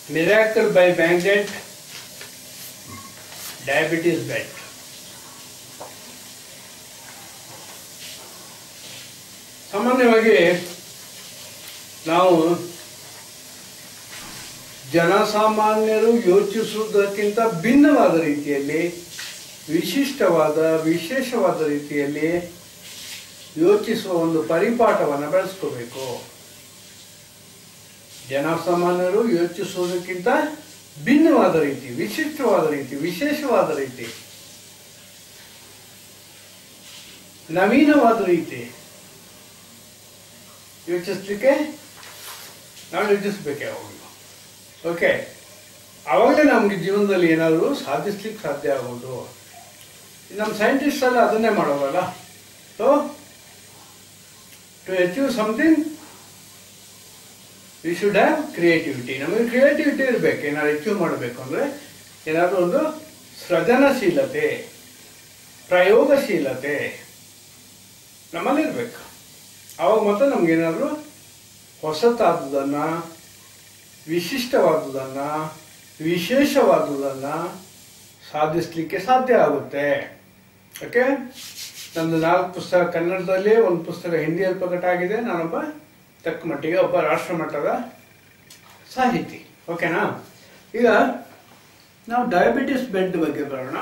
Miracle by magnet diabetes belt ಸಾಮಾನ್ಯವಾಗಿ ನಾವು ಜನಸಾಮಾನ್ಯರು ಯೋಚಿಸುವುದಕ್ಕಿಂತ ಭಿನ್ನವಾದ ರೀತಿಯಲ್ಲಿ ವಿಶಿಷ್ಟವಾದ ವಿಶೇಷವಾದ ರೀತಿಯಲ್ಲಿ ಯೋಚಿಸುವ ಒಂದು ಪರಿಪಾಠವನ್ನು ಬೆಳೆಸ್ಕೋಬೇಕು ಜನಸಾಮಾನ್ಯರು ಯೋಚಿಸುವುದಕ್ಕಿಂತ ಭಿನ್ನವಾದ ರೀತಿ ವಿಶಿಷ್ಟವಾದ ರೀತಿ ವಿಶೇಷವಾದ ರೀತಿ ನವೀನವಾದ ರೀತಿ ಯೋಚಿಸ್ಲಿಕ್ಕೆ ನಾವು ಯೋಚಿಸ್ಬೇಕು ಯಾವಾಗಲೂ ಓಕೆ ಆವಾಗಲೇ ನಮಗೆ ಜೀವನದಲ್ಲಿ ಏನಾದರೂ ಸಾಧಿಸ್ಲಿಕ್ಕೆ ಸಾಧ್ಯ ಆಗೋದು ನಮ್ಮ ಸೈಂಟಿಸ್ಟ್ ಎಲ್ಲ ಅದನ್ನೇ ಮಾಡೋದಲ್ಲ so to achieve something we should have creativity ನಮಗೆ ಕ್ರಿಯೇಟಿವಿಟಿ ಇರಬೇಕು ಏನಾದ್ರು ಅಚೀವ್ ಮಾಡಬೇಕು ಅಂದರೆ ಏನಾದರೂ ಒಂದು ಸೃಜನಶೀಲತೆ ಪ್ರಯೋಗಶೀಲತೆ ನಮ್ಮಲ್ಲಿರ್ಬೇಕು ಆವಾಗ ಮಾತ್ರ ನಮಗೇನಾದರೂ ಹೊಸತಾದುದನ್ನು ವಿಶಿಷ್ಟವಾದುದನ್ನು ವಿಶೇಷವಾದುದನ್ನು ಸಾಧಿಸಲಿಕ್ಕೆ ಸಾಧ್ಯ ಆಗುತ್ತೆ ಓಕೆ ನಂದು ನಾಲ್ಕು ಪುಸ್ತಕ ಕನ್ನಡದಲ್ಲಿ ಒಂದು ಪುಸ್ತಕ ಹಿಂದಿಯಲ್ಲಿ ಪ್ರಕಟ ಆಗಿದೆ ನಾನೊಬ್ಬ ತಕ್ಕ ಮಟ್ಟಿಗೆ ಒಬ್ಬ ರಾಷ್ಟ್ರ ಮಟ್ಟದ ಸಾಹಿತಿ ಓಕೆನಾ ಈಗ ನಾವು ಡಯಾಬಿಟಿಸ್ ಬೆಡ್ ಬಗ್ಗೆ ಬರೋಣ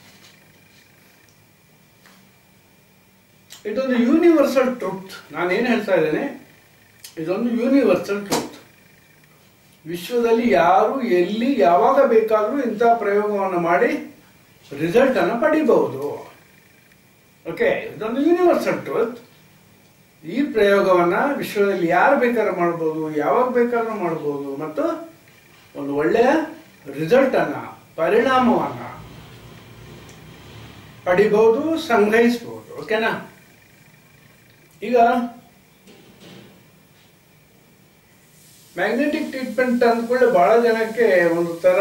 ಇದೊಂದು ಯೂನಿವರ್ಸಲ್ ಟ್ರೂತ್ ನಾನೇನು ಹೇಳ್ತಾ ಇದ್ದೇನೆ ಇದೊಂದು ಯೂನಿವರ್ಸಲ್ ಟ್ರೂತ್ ವಿಶ್ವದಲ್ಲಿ ಯಾರು ಎಲ್ಲಿ ಯಾವಾಗ ಬೇಕಾದರೂ ಇಂಥ ಪ್ರಯೋಗವನ್ನು ಮಾಡಿ ರಿಸಲ್ಟ್ ಅನ್ನು ಪಡಿಬಹುದು ಓಕೆ ಇದೊಂದು ಯೂನಿವರ್ಸಲ್ ಟ್ರೂತ್ ಈ ಪ್ರಯೋಗವನ್ನ ವಿಶ್ವದಲ್ಲಿ ಯಾರು ಬೇಕಾದ್ರೂ ಮಾಡ್ಬೋದು ಯಾವಾಗ ಬೇಕಾದ್ರೂ ಮಾಡ್ಬೋದು ಮತ್ತು ಒಂದು ಒಳ್ಳೆಯ ರಿಸಲ್ಟ್ ಅನ್ನ ಪರಿಣಾಮವನ್ನ ಪಡಿಬಹುದು ಸಂಗ್ರಹಿಸಬಹುದು ಓಕೆನಾ ಈಗ ಮ್ಯಾಗ್ನೆಟಿಕ್ ಟ್ರೀಟ್ಮೆಂಟ್ ಅಂದ್ಕೊಳ್ಳಿ ಬಹಳ ಜನಕ್ಕೆ ಒಂದು ತರ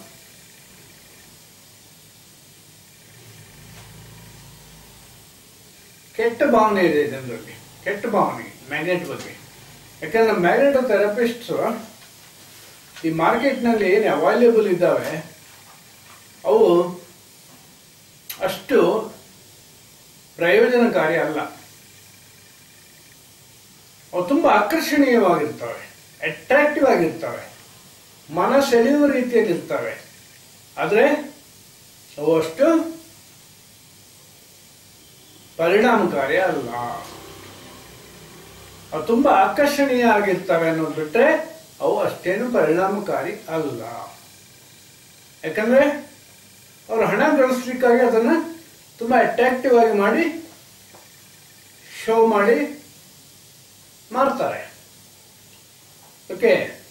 ಕೆಟ್ಟ ಭಾವನೆ ಇದೆ ಜನರಲ್ಲಿ ಕೆಟ್ಟ ಭಾವನೆ ಮ್ಯಾಗ್ನೆಟ್ ಬಗ್ಗೆ ಯಾಕಂದ್ರೆ ಮ್ಯಾಗ್ನೆಟ್ ಥೆರಪಿಸ್ಟ್ಸ್ ಈ ಮಾರ್ಕೆಟ್ನಲ್ಲಿ ಏನು ಅವೈಲೇಬಲ್ ಇದ್ದಾವೆ ಅವು ಅಷ್ಟು ಪ್ರಯೋಜನಕಾರಿ ಅಲ್ಲ ಅವು ತುಂಬ ಆಕರ್ಷಣೀಯವಾಗಿರ್ತವೆ ಅಟ್ರಾಕ್ಟಿವ್ ಆಗಿರ್ತವೆ ಮನ ಸೆಳೆಯುವ ರೀತಿಯಲ್ಲಿ ಇರ್ತವೆ ಆದರೆ ಅವು ಅಷ್ಟು ಪರಿಣಾಮಕಾರಿ ಅಲ್ಲ ಅವು ತುಂಬ ಆಕರ್ಷಣೀಯ ಆಗಿರ್ತವೆ ಅನ್ನೋದು ಬಿಟ್ರೆ ಅವು ಅಷ್ಟೇನು ಪರಿಣಾಮಕಾರಿ ಅಲ್ಲ ಯಾಕಂದ್ರೆ ಅವರು ಹಣ ಗಳಿಸ್ಲಿಕ್ಕಾಗಿ ಅದನ್ನ ತುಂಬಾ ಅಟ್ರಾಕ್ಟಿವ್ ಆಗಿ ಮಾಡಿ ಶೋ ಮಾಡಿ ಮಾರ್ತಾರೆ ಓಕೆ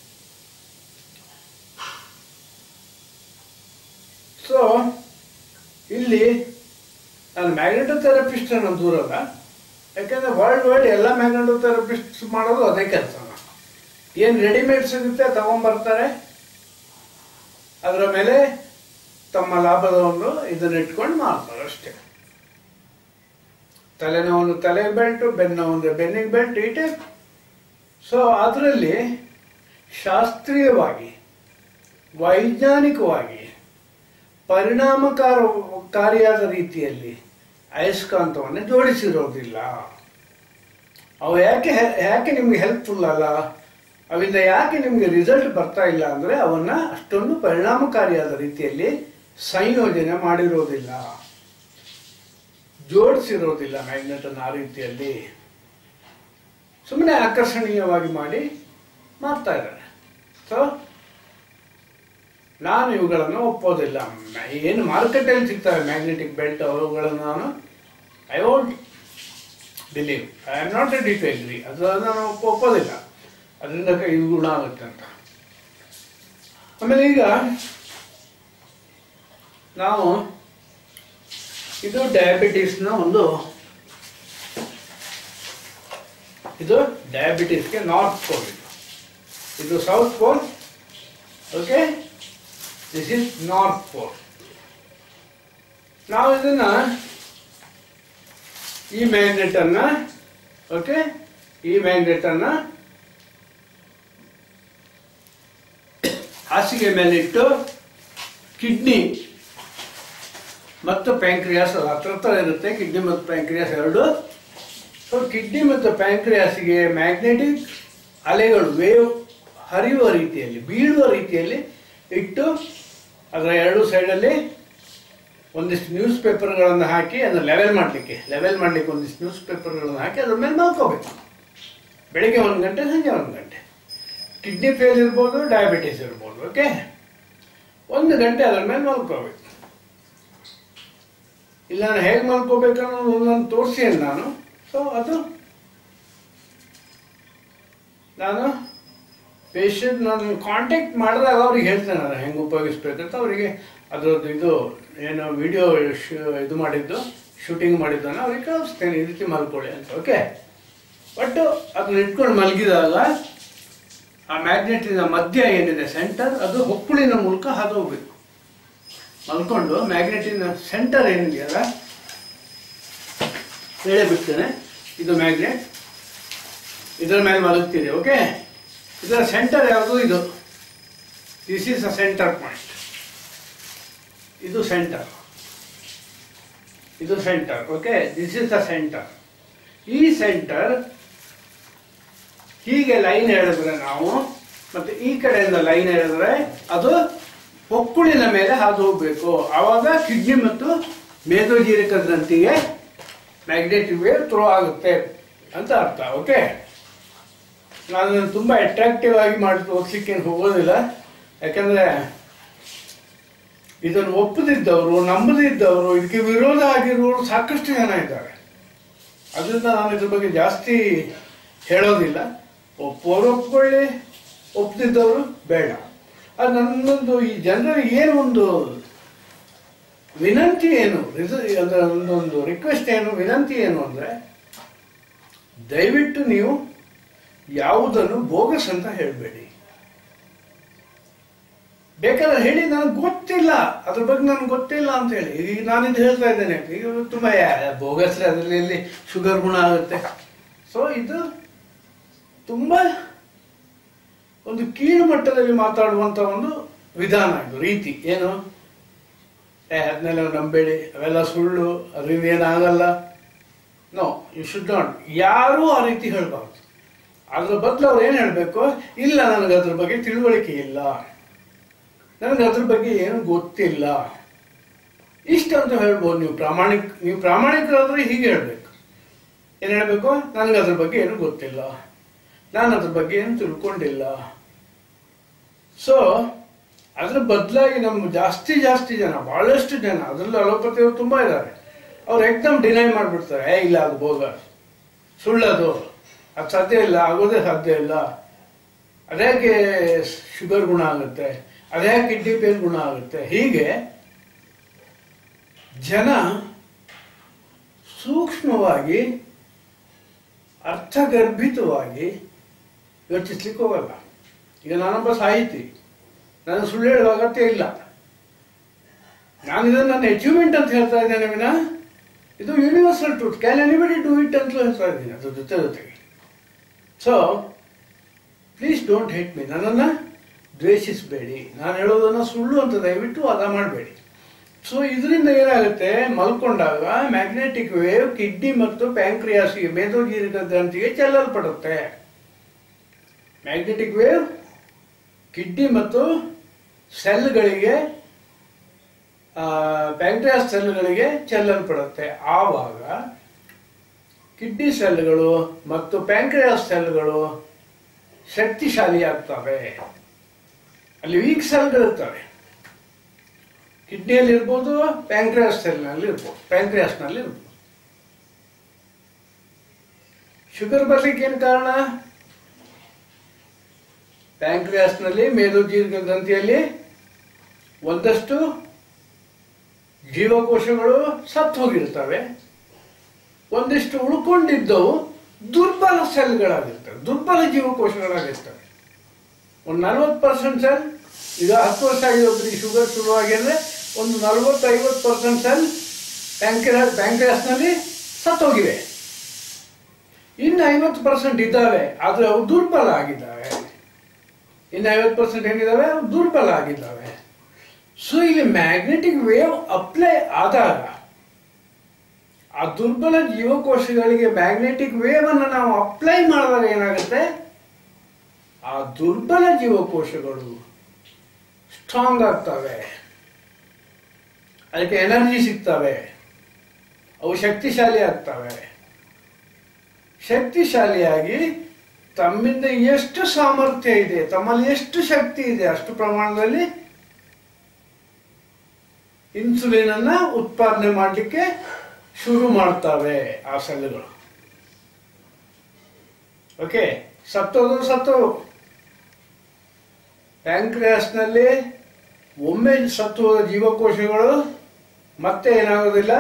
ಸೊ ಇಲ್ಲಿ ನಾನು ಮ್ಯಾಗ್ನೆಟೋಥೆರಪಿಸ್ಟ್ ಅನ್ನೋ ದೂರಲ್ಲ ಯಾಕಂದ್ರೆ ವರ್ಲ್ಡ್ ವೈಡ್ ಎಲ್ಲ ಮ್ಯಾಗ್ನೆಟೋಥೆರಪಿಸ್ಟ್ ಮಾಡೋದು ಅದೇ ಕೆಲಸ ಏನು ರೆಡಿಮೇಡ್ ಸಿಗುತ್ತೆ ತಗೊಂಡ್ಬರ್ತಾರೆ ಅದರ ಮೇಲೆ ತಮ್ಮ ಲಾಭದ ಒಂದು ಇದನ್ನ ಇಟ್ಕೊಂಡು ಮಾಡ್ತಾರೆ ಅಷ್ಟೇ ತಲೆನೋವು ತಲೆಗೆ ಬೆಲ್ಟು ಬೆನ್ನೋವು ಬೆನ್ನಿಗೆ ಬೆಲ್ಟ್ ಇಟ್ಟೆ ಸೊ ಅದರಲ್ಲಿ ಶಾಸ್ತ್ರೀಯವಾಗಿ ವೈಜ್ಞಾನಿಕವಾಗಿ ಪರಿಣಾಮಕಾರಿಯಾದ ರೀತಿಯಲ್ಲಿ ಅಯಸ್ಕಾಂತವನ್ನು ಜೋಡಿಸಿರೋದಿಲ್ಲ ಅವು ಯಾಕೆ ಯಾಕೆ ನಿಮ್ಗೆ ಹೆಲ್ಪ್ಫುಲ್ ಅಲ್ಲ ಅವಿಂದ ಯಾಕೆ ನಿಮ್ಗೆ ರಿಸಲ್ಟ್ ಬರ್ತಾ ಇಲ್ಲ ಅಂದ್ರೆ ಅವನ್ನ ಅಷ್ಟೊಂದು ಪರಿಣಾಮಕಾರಿಯಾದ ರೀತಿಯಲ್ಲಿ ಸಂಯೋಜನೆ ಮಾಡಿರೋದಿಲ್ಲ ಜೋಡಿಸಿರೋದಿಲ್ಲ ಮ್ಯಾಗ್ನೆಟ್ ಅನ್ನು ಆ ರೀತಿಯಲ್ಲಿ ಸುಮ್ಮನೆ ಆಕರ್ಷಣೀಯವಾಗಿ ಮಾಡಿ ಮಾಡ್ತಾ ಇದ್ದಾರೆ ಸೊ ನಾನು ಇವುಗಳನ್ನು ಒಪ್ಪೋದಿಲ್ಲ ಏನು ಮಾರ್ಕೆಟಲ್ಲಿ ಸಿಗ್ತವೆ ಮ್ಯಾಗ್ನೆಟಿಕ್ ಬೆಲ್ಟ್ ಅವುಗಳನ್ನು ನಾನು I won't believe I am not ready to agree ಅದು ನಾನು ಒಪ್ಪ- ಒಪ್ಪೋದಿಲ್ಲ ಅದರಿಂದ ಇದು ಗುಣ ಆಗುತ್ತೆ ಅಂತ ಆಮೇಲೆ ಈಗ ನಾವು ಇದು ಡಯಾಬಿಟೀಸ್ನ ಒಂದು ಇದು ಡಯಾಬಿಟೀಸ್ಗೆ ನಾರ್ತ್ ಪೋಲ್ ಇದು ಇದು south pole okay this is north pole ನಾವು ಇದನ್ನ ಈ ಮ್ಯಾಗ್ನೆಟ್ ಅನ್ನ ಓಕೆ ಈ ಮ್ಯಾಗ್ನೆಟ್ ಅನ್ನ ಹಾಸಿಗೆ ಮೇಲಿಟ್ಟು ಕಿಡ್ನಿ ಮತ್ತು ಪ್ಯಾಂಕ್ರಿಯಾಸ್ ಅದು ಹತ್ರ ಹತ್ರ ಇರುತ್ತೆ ಕಿಡ್ನಿ ಮತ್ತು ಪ್ಯಾಂಕ್ರಿಯಾಸ್ ಎರಡು ಸೊ ಕಿಡ್ನಿ ಮತ್ತು ಪ್ಯಾಂಕ್ರಿಯಾಸಿಗೆ ಮ್ಯಾಗ್ನೆಟಿಕ್ ಅಲೆಗಳು ವೇವ್ ಹರಿಯುವ ರೀತಿಯಲ್ಲಿ ಬೀಳುವ ರೀತಿಯಲ್ಲಿ ಇಟ್ಟು ಅದರ ಎರಡು ಸೈಡಲ್ಲಿ ಒಂದಿಷ್ಟು ನ್ಯೂಸ್ ಪೇಪರ್ಗಳನ್ನು ಹಾಕಿ ಅದನ್ನು ಲೆವೆಲ್ ಮಾಡಲಿಕ್ಕೆ ಲೆವೆಲ್ ಮಾಡಲಿಕ್ಕೆ ಒಂದಿಷ್ಟು ನ್ಯೂಸ್ ಪೇಪರ್ಗಳನ್ನು ಹಾಕಿ ಅದ್ರ ಮೇಲೆ ಮಲ್ಕೋಬೇಕು ಬೆಳಿಗ್ಗೆ ಒಂದು ಗಂಟೆ ಸಂಜೆ ಒಂದು ಗಂಟೆ ಕಿಡ್ನಿ ಫೇಲ್ ಇರ್ಬೋದು ಡಯಾಬಿಟಿಸ್ ಇರ್ಬೋದು ಓಕೆ ಒಂದು ಗಂಟೆ ಅದ್ರ ಮೇಲೆ ಮಲ್ಕೋಬೇಕು ಇಲ್ಲ ನಾನು ಹೇಗೆ ಮಲ್ಕೋಬೇಕು ಅನ್ನೋದು ನಾನು ತೋರಿಸಿ ನಾನು ಸೊ ಅದು ನಾನು ಪೇಷಂಟ್ ನಾನು ಕಾಂಟ್ಯಾಕ್ಟ್ ಮಾಡಿದಾಗ ಅವ್ರಿಗೆ ಹೇಳ್ತೇನೆ ನಾನು ಹೆಂಗೆ ಉಪಯೋಗಿಸ್ಬೇಕಂತ ಅವರಿಗೆ ಅದರದ್ದು ಇದು ಏನು ವಿಡಿಯೋ ಇದು ಮಾಡಿದ್ದು ಶೂಟಿಂಗ್ ಮಾಡಿದ್ದನ್ನು ಅವ್ರಿಗೆ ಕಳಿಸ್ತೇನೆ ಈ ರೀತಿ ಮಲ್ಕೊಳ್ಳಿ ಅಂತ ಓಕೆ ಬಟ್ ಅದನ್ನ ಇಟ್ಕೊಂಡು ಮಲಗಿದಾಗ ಆ ಮ್ಯಾಗ್ನೆಟಿನ ಮಧ್ಯ ಏನಿದೆ ಸೆಂಟರ್ ಅದು ಹೊಕ್ಕುಳಿನ ಮೂಲಕ ಹಾದು ಹೋಗ್ಬೇಕು ಮಲ್ಕೊಂಡು ಮ್ಯಾಗ್ನೆಟಿನ ಸೆಂಟರ್ ಏನಿದೆಯಲ್ಲ ಹೇಳೇ ಬಿಡ್ತೇನೆ ಇದು ಮ್ಯಾಗ್ನೆಟ್ ಇದರ ಮೇಲೆ ಮಲಗ್ತೀರಿ ಓಕೆ ಇದರ ಸೆಂಟರ್ ಯಾವುದು ಇದು this is a centre point ಇದು ಸೆಂಟರ್ ಇದು centre okay this is the centre ಈ ಸೆಂಟರ್ ಹೀಗೆ ಲೈನ್ ಎಳೆದ್ರೆ ನಾವು ಮತ್ತೆ ಈ ಕಡೆಯಿಂದ ಲೈನ್ ಎಳೆದ್ರೆ ಅದು ಹೊಕ್ಕುಳಿನ ಮೇಲೆ ಹಾದು ಹೋಗ್ಬೇಕು ಆವಾಗ ಕಿಡ್ನಿ ಮತ್ತು ಮೇದೋಜೀರಕ ಗ್ರಂಥಿಗೆ ಮ್ಯಾಗ್ನೆಟಿಕ್ ವೇವ್ ಥ್ರೋ ಆಗುತ್ತೆ ಅಂತ ಅರ್ಥ ಓಕೆ ನಾನು ಇದನ್ನ ತುಂಬಾ ಅಟ್ರಾಕ್ಟಿವ್ ಆಗಿ ಮಾಡಿ ತೋರಿಸ್ಲಿಕ್ಕೆ ಹೋಗೋದಿಲ್ಲ ಯಾಕಂದ್ರೆ ಇದನ್ನು ಒಪ್ಪದಿದ್ದವರು ನಂಬದಿದ್ದವರು ಇದಕ್ಕೆ ವಿರೋಧ ಆಗಿರುವವರು ಸಾಕಷ್ಟು ಜನ ಇದ್ದಾರೆ ಅದರಿಂದ ನಾನು ಇದ್ರ ಬಗ್ಗೆ ಜಾಸ್ತಿ ಹೇಳೋದಿಲ್ಲ ಒಪ್ಪೋರು ಒಪ್ಕೊಳ್ಳಿ ಒಪ್ಪದಿದ್ದವರು ಬೇಡ ಅದು ನನ್ನೊಂದು ಈ ಜನರಿಗೆ ಏನು ಒಂದು ವಿನಂತಿ ಏನು ರಿಸ- ಅದರ ಒಂದೊಂದು ರಿಕ್ವೆಸ್ಟ್ ಏನು ವಿನಂತಿ ಏನು ಅಂದ್ರೆ ದಯವಿಟ್ಟು ನೀವು ಯಾವುದನ್ನು ಬೋಗಸ್ ಅಂತ ಹೇಳಬೇಡಿ ಬೇಕಾದ್ರೆ ಹೇಳಿ ನನಗೆ ಗೊತ್ತಿಲ್ಲ ಅದ್ರ ಬಗ್ಗೆ ನನಗೆ ಗೊತ್ತಿಲ್ಲ ಅಂತ ಹೇಳಿ ಈಗ ನಾನು ಇದು ಹೇಳ್ತಾ ಇದ್ದೇನೆ ಈಗ ತುಂಬ ಬೋಗಸ್ ಅದರಲ್ಲಿ ಎಲ್ಲಿ ಶುಗರ್ ಗುಣ ಆಗುತ್ತೆ ಸೊ ಇದು ತುಂಬ ಒಂದು ಕೀಳು ಮಟ್ಟದಲ್ಲಿ ಮಾತಾಡುವಂತ ಒಂದು ವಿಧಾನ ಇದು ರೀತಿ ಏನು ಏ ಅದನ್ನೆಲ್ಲ ನಂಬೇಡಿ ಅವೆಲ್ಲ ಸುಳ್ಳು ಅದರಿಂದ ಏನಾಗಲ್ಲ ನೋ ಯು ಶುಡ್ ನಾಟ್ ಯಾರೂ ಆ ರೀತಿ ಹೇಳ್ಬಾರ್ದು ಅದ್ರ ಬದಲು ಅವ್ರು ಏನು ಹೇಳಬೇಕು ಇಲ್ಲ ನನಗೆ ಅದ್ರ ಬಗ್ಗೆ ತಿಳುವಳಿಕೆ ಇಲ್ಲ ನನಗೆ ಅದ್ರ ಬಗ್ಗೆ ಏನು ಗೊತ್ತಿಲ್ಲ ಇಷ್ಟಂತ ಹೇಳ್ಬೋದು ನೀವು ಪ್ರಾಮಾಣಿಕ ನೀವು ಪ್ರಾಮಾಣಿಕರಾದ್ರೆ ಹೀಗೆ ಹೇಳ್ಬೇಕು ಏನು ಹೇಳಬೇಕು ನನಗೆ ಅದ್ರ ಬಗ್ಗೆ ಏನು ಗೊತ್ತಿಲ್ಲ ನಾನು ಅದ್ರ ಬಗ್ಗೆ ಏನು ತಿಳ್ಕೊಂಡಿಲ್ಲ ಸೊ ಅದ್ರ ಬದಲಾಗಿ ನಮ್ಮ ಜಾಸ್ತಿ ಜಾಸ್ತಿ ಜನ ಬಹಳಷ್ಟು ಜನ ಅದರಲ್ಲೂ ಅಲೋಪತಿಯವರು ತುಂಬಾ ಇದ್ದಾರೆ ಅವ್ರು ಎಕ್ದಮ್ ಡಿನೈ ಮಾಡ್ಬಿಡ್ತಾರೆ ಏ ಇಲ್ಲ ಅದು ಬೋಗ ಸುಳ್ಳದು ಅದು ಸಾಧ್ಯ ಇಲ್ಲ ಆಗೋದೇ ಸಾಧ್ಯ ಇಲ್ಲ ಅದ್ಯಾಕೆ ಶುಗರ್ ಗುಣ ಆಗುತ್ತೆ ಅದ್ಯಾಕೆ ಕಿಡ್ನಿ ಪೇನ್ ಗುಣ ಆಗುತ್ತೆ ಹೀಗೆ ಜನ ಸೂಕ್ಷ್ಮವಾಗಿ ಅರ್ಥಗರ್ಭಿತವಾಗಿ ಯೋಚಿಸ್ಲಿಕ್ಕೆ ಹೋಗಲ್ಲ ಈಗ ನಾನೊಬ್ಬ ಸಾಹಿತಿ ನಾನು ಸುಳ್ಳು ಹೇಳುವ ಅಗತ್ಯ ಇಲ್ಲ ನಾನು ಇದನ್ನು ನನ್ನ ಅಚೀವ್ಮೆಂಟ್ ಅಂತ ಹೇಳ್ತಾ ಇದ್ದೇನೆ ವಿನ ಇದು universal truth can anybody do it ಅಂತ ಹೇಳ್ತಾ ಇದ್ದೀನಿ ಅದ್ರ ಜೊತೆ ಜೊತೆಗೆ so please don't hate me ನನ್ನನ್ನು ದ್ವೇಷಿಸಬೇಡಿ ನಾನು ಹೇಳೋದನ್ನು ಸುಳ್ಳು ಅಂತ ದಯವಿಟ್ಟು ವಾದ ಮಾಡಬೇಡಿ ಸೊ ಇದರಿಂದ ಏನಾಗುತ್ತೆ ಮಲ್ಕೊಂಡಾಗ ಮ್ಯಾಗ್ನೆಟಿಕ್ ವೇವ್ ಕಿಡ್ನಿ ಮತ್ತು ಪ್ಯಾಂಕ್ರಿಯಾಸಿಗೆ ಮೇದೋಜೀರಕ ಗ್ರಂಥಿಗೆ ಚೆಲ್ಲಲ್ಪಡುತ್ತೆ ಮ್ಯಾಗ್ನೆಟಿಕ್ ವೇವ್ ಕಿಡ್ನಿ ಮತ್ತು ಸೆಲ್ಗಳಿಗೆ ಪ್ಯಾಂಕ್ರಿಯಾಸ್ ಸೆಲ್ಗಳಿಗೆ ಚೆಲ್ಲಲ್ಪಡುತ್ತೆ ಆವಾಗ ಕಿಡ್ನಿ ಸೆಲ್ಗಳು ಮತ್ತು ಪ್ಯಾಂಕ್ರಿಯಾಸ್ ಸೆಲ್ಗಳು ಶಕ್ತಿಶಾಲಿ ಆಗ್ತವೆ ಅಲ್ಲಿ ವೀಕ್ ಸೆಲ್ಗಳಿರ್ತವೆ ಕಿಡ್ನಿಯಲ್ಲಿ ಇರ್ಬೋದು ಪ್ಯಾಂಕ್ರಿಯಾಸ್ ಸೆಲ್ನಲ್ಲಿ ಇರ್ಬೋದು ಪ್ಯಾಂಕ್ರಿಯಾಸ್ನಲ್ಲಿ ಇರ್ಬೋದು ಶುಗರ್ ಬರ್ಲಿಕ್ಕೆ ಏನು ಕಾರಣ ಪ್ಯಾಂಕ್ರಿಯಾಸ್ನಲ್ಲಿ ಮೇದೋಜೀರಕ ಗ್ರಂಥಿಯಲ್ಲಿ ಒಂದಷ್ಟು ಜೀವಕೋಶಗಳು ಸತ್ತು ಹೋಗಿರ್ತವೆ ಒಂದಿಷ್ಟು ಉಳ್ಕೊಂಡಿದ್ದವು ದುರ್ಬಲ ಸೆಲ್ಗಳಾಗಿರ್ತವೆ ದುರ್ಬಲ ಜೀವಕೋಶಗಳಾಗಿರ್ತವೆ ಒಂದು ನಲ್ವತ್ತು ಪರ್ಸೆಂಟ್ ಸೆಲ್ ಈಗ ಹತ್ತು ವರ್ಷ ಆಗಿದೆ ಒಬ್ಬರಿಗೆ ಶುಗರ್ ಶುರುವಾಗಿದ್ರೆ ಒಂದು ನಲ್ವತ್ತು ಐವತ್ತು ಪರ್ಸೆಂಟ್ ಸೆಲ್ ಪ್ಯಾಂಕ್ರಿಯಾಸ್ ಪ್ಯಾಂಕ್ರಿಯಾಸ್ನಲ್ಲಿ ಸತ್ತೋಗಿವೆ ಇನ್ನು ಐವತ್ತು ಪರ್ಸೆಂಟ್ ಇದ್ದಾವೆ ಆದರೆ ಅವು ದುರ್ಬಲ ಆಗಿದ್ದಾವೆ ಇನ್ನು ಐವತ್ತು ಪರ್ಸೆಂಟ್ ಏನಿದಾವೆ ಅವು ದುರ್ಬಲ ಆಗಿದ್ದಾವೆ ಸೊ ಇಲ್ಲಿ ಮ್ಯಾಗ್ನೆಟಿಕ್ ವೇವ್ ಅಪ್ಲೈ ಆದಾಗ ಆ ದುರ್ಬಲ ಜೀವಕೋಶಗಳಿಗೆ ಮ್ಯಾಗ್ನೆಟಿಕ್ ವೇವ್ ಅನ್ನು ನಾವು ಅಪ್ಲೈ ಮಾಡಿದಾಗ ಏನಾಗುತ್ತೆ ಆ ದುರ್ಬಲ ಜೀವಕೋಶಗಳು ಸ್ಟ್ರಾಂಗ್ ಆಗ್ತವೆ ಅದಕ್ಕೆ ಎನರ್ಜಿ ಸಿಗ್ತವೆ ಅವು ಶಕ್ತಿಶಾಲಿ ಆಗ್ತವೆ ಶಕ್ತಿಶಾಲಿಯಾಗಿ ತಮ್ಮಿಂದ ಎಷ್ಟು ಸಾಮರ್ಥ್ಯ ಇದೆ ತಮ್ಮಲ್ಲಿ ಎಷ್ಟು ಶಕ್ತಿ ಇದೆ ಅಷ್ಟು ಪ್ರಮಾಣದಲ್ಲಿ ಇನ್ಸುಲಿನ್ ಅನ್ನ ಉತ್ಪಾದನೆ ಮಾಡಲಿಕ್ಕೆ ಶುರು ಮಾಡ್ತವೆ ಆ ಸೆಲ್ಗಳು ಓಕೆ ಸತ್ತೋದು ಸತ್ತು ಪ್ಯಾಂಕ್ರಿಯಾಸ್ನಲ್ಲಿ ಒಮ್ಮೆ ಸತ್ತು ಹೋದ ಜೀವಕೋಶಗಳು ಮತ್ತೆ ಏನಾಗೋದಿಲ್ಲ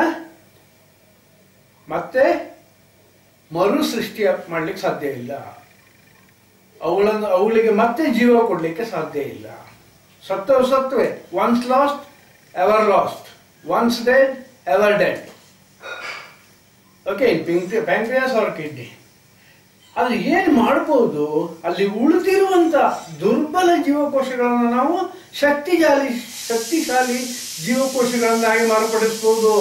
ಮತ್ತೆ ಮರು ಸೃಷ್ಟಿ ಮಾಡ್ಲಿಕ್ಕೆ ಸಾಧ್ಯ ಇಲ್ಲ ಅವುಗಳನ್ನು ಅವುಗಳಿಗೆ ಮತ್ತೆ ಜೀವ ಕೊಡ್ಲಿಕ್ಕೆ ಸಾಧ್ಯ ಇಲ್ಲ ಸತ್ತವು ಸತ್ವೆ once lost ever lost once dead ever dead okay pancreas or kidney ಅದು ಏನು ಮಾಡ್ಬೋದು ಅಲ್ಲಿ ಉಳಿದಿರುವಂತ ದುರ್ಬಲ ಜೀವಕೋಶಗಳನ್ನು ನಾವು ಶಕ್ತಿಶಾಲಿ ಶಕ್ತಿಶಾಲಿ ಜೀವಕೋಶಗಳನ್ನಾಗಿ ಮಾರ್ಪಡಿಸ್ಬೋದು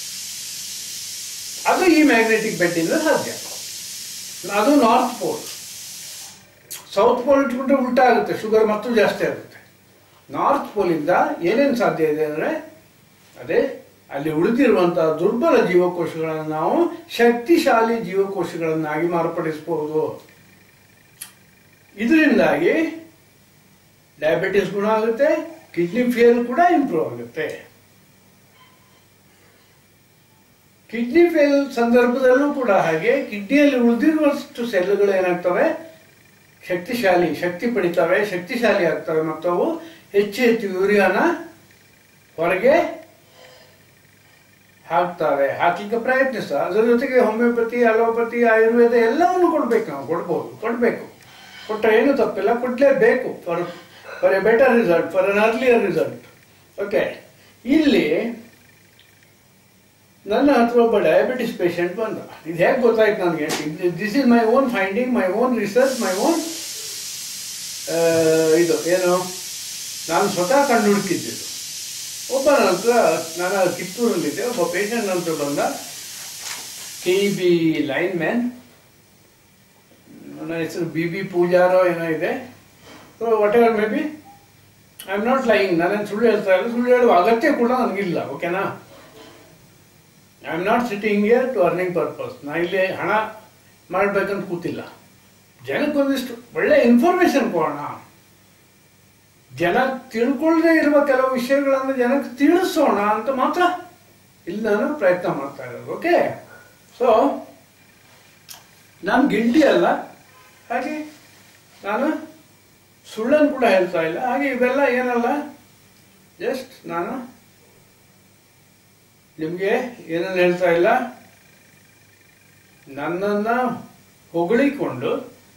ಅದು ಈ ಮ್ಯಾಗ್ನೆಟಿಕ್ ಬೆಡ್ಡಿಂದ ಸಾಧ್ಯ ಅದು ನಾರ್ತ್ ಪೋಲ್ ಸೌತ್ ಪೋಲ್ ಇಟ್ಬಿಟ್ರೆ ಉಲ್ಟಾ ಆಗುತ್ತೆ ಶುಗರ್ ಮತ್ತೂ ಜಾಸ್ತಿ ಆಗುತ್ತೆ ನಾರ್ತ್ ಪೋಲಿಂದ ಏನೇನು ಸಾಧ್ಯ ಇದೆ ಅಂದರೆ ಅದೇ ಅಲ್ಲಿ ಉಳಿದಿರುವಂತಹ ದುರ್ಬಲ ಜೀವಕೋಶಗಳನ್ನು ನಾವು ಶಕ್ತಿಶಾಲಿ ಜೀವಕೋಶಗಳನ್ನಾಗಿ ಮಾರ್ಪಡಿಸಬಹುದು ಇದರಿಂದಾಗಿ ಡಯಾಬಿಟಿಸ್ ಗುಣ ಆಗುತ್ತೆ ಕಿಡ್ನಿ ಫೇಲ್ ಕೂಡ ಇಂಪ್ರೂವ್ ಆಗುತ್ತೆ ಕಿಡ್ನಿ ಫೇಲ್ ಸಂದರ್ಭದಲ್ಲೂ ಕೂಡ ಹಾಗೆ ಕಿಡ್ನಿಯಲ್ಲಿ ಉಳಿದಿರುವಷ್ಟು ಸೆಲ್ಗಳು ಏನಾಗ್ತವೆ ಶಕ್ತಿಶಾಲಿ ಶಕ್ತಿ ಪಡಿತವೆ ಶಕ್ತಿಶಾಲಿ ಆಗ್ತವೆ ಮತ್ತು ಅವು ಹೆಚ್ಚು ಹೆಚ್ಚು ಯೂರಿಯಾನ ಹೊರಗೆ ಹಾಕ್ತವೆ ಹಾಕ್ಲಿಕ್ಕೆ ಪ್ರಯತ್ನಿಸ ಅದರ ಜೊತೆಗೆ ಹೋಮಿಯೋಪತಿ ಅಲೋಪತಿ ಆಯುರ್ವೇದ ಎಲ್ಲವನ್ನು ಕೊಡ್ಬೇಕು ನಾವು ಕೊಡ್ಬೋದು ಕೊಡಬೇಕು ಕೊಟ್ಟರೆ ಏನು ತಪ್ಪಿಲ್ಲ ಕೊಡಲೇಬೇಕು for for a better result for an earlier result okay ಇಲ್ಲಿ ನನ್ನ ಹತ್ರ ಒಬ್ಬ ಡಯಾಬಿಟಿಸ್ ಪೇಷಂಟ್ ಬಂದ ಇದು ಹೇಗೆ ಗೊತ್ತಾಯ್ತು ನನಗೆ this is my own finding my own research my own ಇದು ಏನು ನಾನು ಸ್ವತಃ ಕಂಡು ಹುಡುಕಿದ್ದಿದ್ದು ಒಬ್ಬ ನನ್ನ ಹತ್ರ ನಾನು ಕಿತ್ತೂರಲ್ಲಿದ್ದೆ ಒಬ್ಬ ಪೇಷಂಟ್ ನಂತರ ಬಂದ ಕೆ ಬಿ ಲೈನ್ ಮ್ಯಾನ್ ನನ್ನ ಹೆಸರು ಬಿ ಬಿ ಪೂಜಾರೋ ಏನೋ ಇದೆ so whatever maybe I am not lying ನಾನೇನು ಸುಳ್ಳು ಹೇಳ್ತಾ ಇಲ್ಲ ಸುಳ್ಳು ಹೇಳುವ ಅಗತ್ಯ ಕೂಡ ನನಗಿಲ್ಲ ಓಕೆನಾ I am not sitting here to earning purpose ನಾ ಇಲ್ಲಿ ಹಣ ಮಾಡ್ಬೇಕಂತ ಕೂತಿಲ್ಲ ಜನಕ್ಕೊಂದಿಷ್ಟು ಒಳ್ಳೆ ಇನ್ಫಾರ್ಮೇಶನ್ ಕೊಡೋಣ ಜನ ತಿಳ್ಕೊಳ್ಳದೆ ಇರುವ ಕೆಲವು ವಿಷಯಗಳನ್ನು ಜನಕ್ಕೆ ತಿಳಿಸೋಣ ಅಂತ ಮಾತ್ರ ಇಲ್ಲಿ ನಾನು ಪ್ರಯತ್ನ ಮಾಡ್ತಾ ಇರೋದು ಓಕೆ ಸೊ ನಾನು ಗಿಲ್ಟಿ ಅಲ್ಲ ಹಾಗೆ ನಾನು ಸುಳ್ಳನ್ನು ಕೂಡ ಹೇಳ್ತಾ ಇಲ್ಲ ಹಾಗೆ ಇವೆಲ್ಲ ಏನಲ್ಲ ಜಸ್ಟ್ ನಾನು ನಿಮಗೆ ಏನನ್ನು ಹೇಳ್ತಾ ಇಲ್ಲ ನನ್ನನ್ನು ಹೊಗಳಿಕೊಂಡು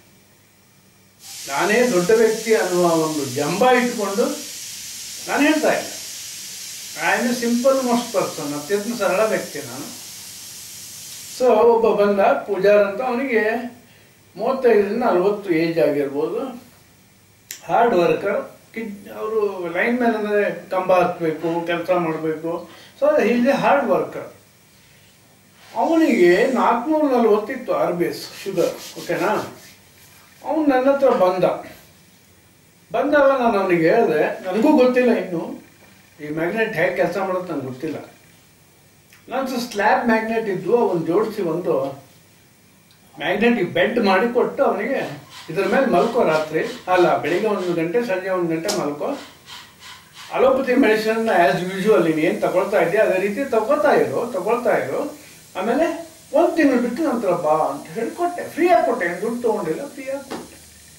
ನಾನೇ ದೊಡ್ಡ ವ್ಯಕ್ತಿ ಅನ್ನುವ ಒಂದು ಜಂಬ ಇಟ್ಕೊಂಡು ನಾನು ಹೇಳ್ತಾ ಇಲ್ಲ I am a simple most person ಅತ್ಯಂತ ಸರಳ ವ್ಯಕ್ತಿ ನಾನು ಸೊ ಒಬ್ಬ ಬಂದ ಪೂಜಾರ್ ಅಂತ ಅವನಿಗೆ ಮೂವತ್ತೈದರಿಂದ ನಲವತ್ತು ಏಜ್ ಆಗಿರ್ಬೋದು ಹಾರ್ಡ್ ವರ್ಕರ್ ಕಿಡ್ ಅವರು ಲೈನ್ ಮ್ಯಾನ್ ಅಂದರೆ ಕಂಬ ಹತ್ತಬೇಕು ಕೆಲಸ ಮಾಡಬೇಕು so is a hard worker ಅವನಿಗೆ ನಾಲ್ಕುನೂರ ನಲ್ವತ್ತಿತ್ತು ಆರ್ ಬಿ ಎಸ್ ಶುಗರ್ ಓಕೆನಾ ಅವನು ನನ್ನ ಹತ್ರ ಬಂದ ಬಂದಾಗ ನಾನು ಅವನಿಗೆ ಹೇಳಿದೆ ನನಗೂ ಗೊತ್ತಿಲ್ಲ ಇನ್ನು ಈ ಮ್ಯಾಗ್ನೆಟ್ ಹೇಗೆ ಕೆಲಸ ಮಾಡೋದು ನನಗೆ ಗೊತ್ತಿಲ್ಲ ನಾನು ಸ್ಲ್ಯಾಬ್ ಮ್ಯಾಗ್ನೆಟ್ ಇದ್ದು ಅವನು ಜೋಡಿಸಿ ಒಂದು ಮ್ಯಾಗ್ನೆಟಿಕ್ ಬೆಡ್ ಮಾಡಿ ಕೊಟ್ಟು ಅವನಿಗೆ ಇದ್ರ ಮೇಲೆ ಮಲ್ಕೋ ರಾತ್ರಿ ಅಲ್ಲ ಬೆಳಿಗ್ಗೆ ಒಂದು ಗಂಟೆ ಸಂಜೆ ಒಂದು ಗಂಟೆ ಮಲ್ಕೋ ಅಲೋಪತಿ ಮೆಡಿಸಿನ್ ಆಸ್ ಯೂಶುವಲ್ ನೀನು ಏನು ತಗೊಳ್ತಾ ಇದೆಯಾ ಅದೇ ರೀತಿ ತಗೊಳ್ತಾ ಇರು ತಗೊಳ್ತಾ ಇರು ಆಮೇಲೆ ಒಂದು ತಿಂಗಳು ಬಿಟ್ಟು ನಂತರ ಬಾ ಅಂತ ಹೇಳಿ ಕೊಟ್ಟೆ ಫ್ರೀಯಾಗಿ ಕೊಟ್ಟೆ ಏನ್ ದುಡ್ಡು ತೊಗೊಂಡಿಲ್ಲ ಫ್ರೀಯಾಗಿ ಕೊಟ್ಟೆ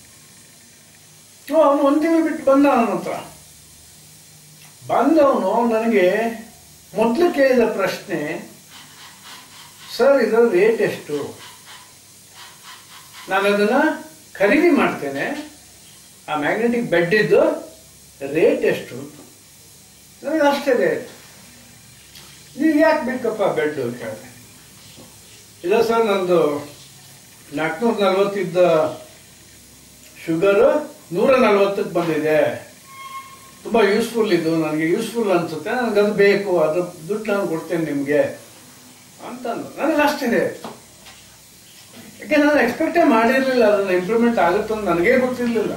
ಅವನು ಒಂದು ತಿಂಗಳು ಬಿಟ್ಟು ಬಂದ ನನ್ನ ಹತ್ರ ಬಂದವನು ನನಗೆ ಮೊದಲು ಕೇಳಿದ ಪ್ರಶ್ನೆ ಸರ್ ಇದರ ರೇಟ್ ಎಷ್ಟು ನಾನು ಅದನ್ನ ಖರೀದಿ ಮಾಡ್ತೇನೆ ಆ ಮ್ಯಾಗ್ನೆಟಿಕ್ ಬೆಡ್ ಇದ್ದು ರೇಟ್ ಎಷ್ಟು ಅಂತ ನನಗೆ ಆಶ್ಚರ್ಯ ಆಯ್ತು ನೀವು ಯಾಕೆ ಬೇಕಪ್ಪ ಬೆಡ್ ಕೇಳಿದೆ ಇಲ್ಲ ಸರ್ ನಂದು ನಾಲ್ಕುನೂರ ನಲ್ವತ್ತಿದ್ದ ಶುಗರು ನೂರ ನಲ್ವತ್ತಕ್ಕೆ ಬಂದಿದೆ ತುಂಬ ಯೂಸ್ಫುಲ್ ಇದು ನನಗೆ ಯೂಸ್ಫುಲ್ ಅನಿಸುತ್ತೆ ನನಗೆ ಅದು ಬೇಕು ಅದು ದುಡ್ಡು ನಾನು ಕೊಡ್ತೇನೆ ನಿಮಗೆ ಅಂತಂದು ನನಗೆ ಅಷ್ಟಿದೆ ಯಾಕೆ ನಾನು ಎಕ್ಸ್ಪೆಕ್ಟೇ ಮಾಡಿರಲಿಲ್ಲ ಅದನ್ನು ಇಂಪ್ರೂವ್ಮೆಂಟ್ ಆಗುತ್ತೆ ಅಂತ ನನಗೇ ಗೊತ್ತಿರಲಿಲ್ಲ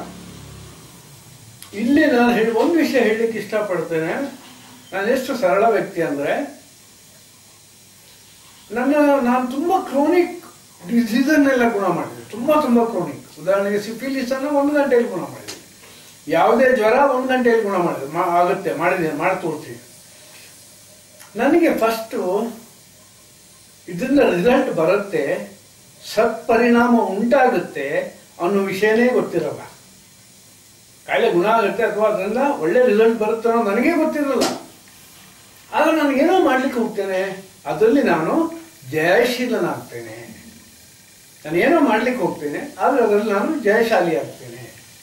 ಇಲ್ಲಿ ನಾನು ಹೇಳಿ ಒಂದು ವಿಷಯ ಹೇಳಲಿಕ್ಕೆ ಇಷ್ಟಪಡ್ತೇನೆ ನಾನು ಎಷ್ಟು ಸರಳ ವ್ಯಕ್ತಿ ಅಂದರೆ ನನ್ನ ನಾನು ತುಂಬ ಕ್ರೋನಿಕ್ ಡಿಸೀಸನ್ನೆಲ್ಲ ಗುಣ ಮಾಡಿದೆ ತುಂಬ ತುಂಬ ಕ್ರೋನಿಕ್ ಉದಾಹರಣೆಗೆ ಸಿಫಿಲಿಸ್ ಅನ್ನು ಒಂದು ಗಂಟೆಯಲ್ಲಿ ಗುಣ ಮಾಡಿದೆ ಯಾವುದೇ ಜ್ವರ ಒಂದು ಗಂಟೆಯಲ್ಲಿ ಗುಣ ಮಾಡಿದೆ ಮಾ ಆಗುತ್ತೆ ಮಾಡಿದೆ ಮಾಡಿ ತೋರ್ತೀನಿ ನನಗೆ ಫಸ್ಟು ಇದರಿಂದ ರಿಸಲ್ಟ್ ಬರುತ್ತೆ ಸತ್ಪರಿಣಾಮ ಉಂಟಾಗುತ್ತೆ ಅನ್ನೋ ವಿಷಯನೇ ಗೊತ್ತಿರಲ್ಲ ಕಾಯಿಲೆ ಗುಣ ಆಗುತ್ತೆ ಅಥವಾ ಅದರಿಂದ ಒಳ್ಳೆ ರಿಸಲ್ಟ್ ಬರುತ್ತೆ ಅನ್ನೋ ನನಗೇ ಗೊತ್ತಿರಲ್ಲ ಆಗ ನಾನು ಏನೋ ಮಾಡ್ಲಿಕ್ಕೆ ಹೋಗ್ತೇನೆ ಅದರಲ್ಲಿ ನಾನು ಜಯಶೀಲನಾಗ್ತೇನೆ ನಾನು ಏನೋ ಮಾಡ್ಲಿಕ್ಕೆ ಹೋಗ್ತೇನೆ ಆದ್ರೆ ಅದರಲ್ಲಿ ನಾನು ಜಯಶಾಲಿ ಆಗ್ತೇನೆ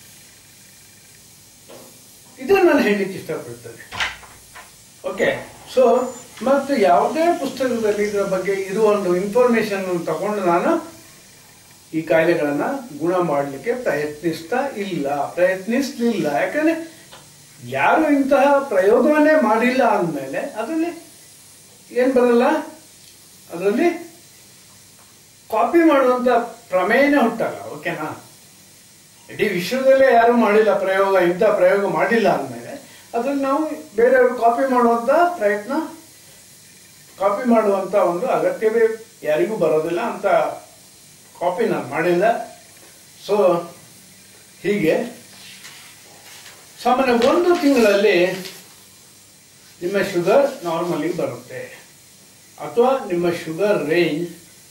ಇದನ್ನು ನಾನು ಹೇಳಲಿಕ್ಕೆ ಇಷ್ಟಪಡ್ತೇನೆ ಓಕೆ ಸೊ ಮತ್ತು ಯಾವುದೇ ಪುಸ್ತಕದಲ್ಲಿ ಇದರ ಬಗ್ಗೆ ಇರುವ ಒಂದು ಇನ್ಫಾರ್ಮೇಶನ್ ತಗೊಂಡು ನಾನು ಈ ಕಾಯಿಲೆಗಳನ್ನ ಗುಣ ಮಾಡಲಿಕ್ಕೆ ಪ್ರಯತ್ನಿಸ್ತಾ ಇಲ್ಲ ಪ್ರಯತ್ನಿಸ್ಲಿಲ್ಲ ಯಾಕಂದ್ರೆ ಯಾರು ಇಂತಹ ಪ್ರಯೋಗವನ್ನೇ ಮಾಡಿಲ್ಲ ಅಂದಮೇಲೆ ಅದರಲ್ಲಿ ಏನು ಬರಲ್ಲ ಅದರಲ್ಲಿ ಕಾಪಿ ಮಾಡುವಂತ ಪ್ರಮೇಯನೇ ಹುಟ್ಟಲ್ಲ ಓಕೆನಾ ಇಡೀ ವಿಶ್ವದಲ್ಲೇ ಯಾರು ಮಾಡಿಲ್ಲ ಪ್ರಯೋಗ ಇಂಥ ಪ್ರಯೋಗ ಮಾಡಿಲ್ಲ ಅಂದಮೇಲೆ ಅದನ್ನು ನಾವು ಬೇರೆಯವರು ಕಾಪಿ ಮಾಡುವಂತ ಪ್ರಯತ್ನ ಕಾಪಿ ಮಾಡುವಂತ ಒಂದು ಅಗತ್ಯವೇ ಯಾರಿಗೂ ಬರೋದಿಲ್ಲ ಅಂತ ಕಾಪಿ ನಾನು ಮಾಡಿಲ್ಲ ಸೊ ಹೀಗೆ ಸಾಮಾನ್ಯ ಒಂದು ತಿಂಗಳಲ್ಲಿ ನಿಮ್ಮ ಶುಗರ್ ನಾರ್ಮಲಿಗೆ ಬರುತ್ತೆ ಅಥವಾ ನಿಮ್ಮ ಶುಗರ್ ರೇಂಜ್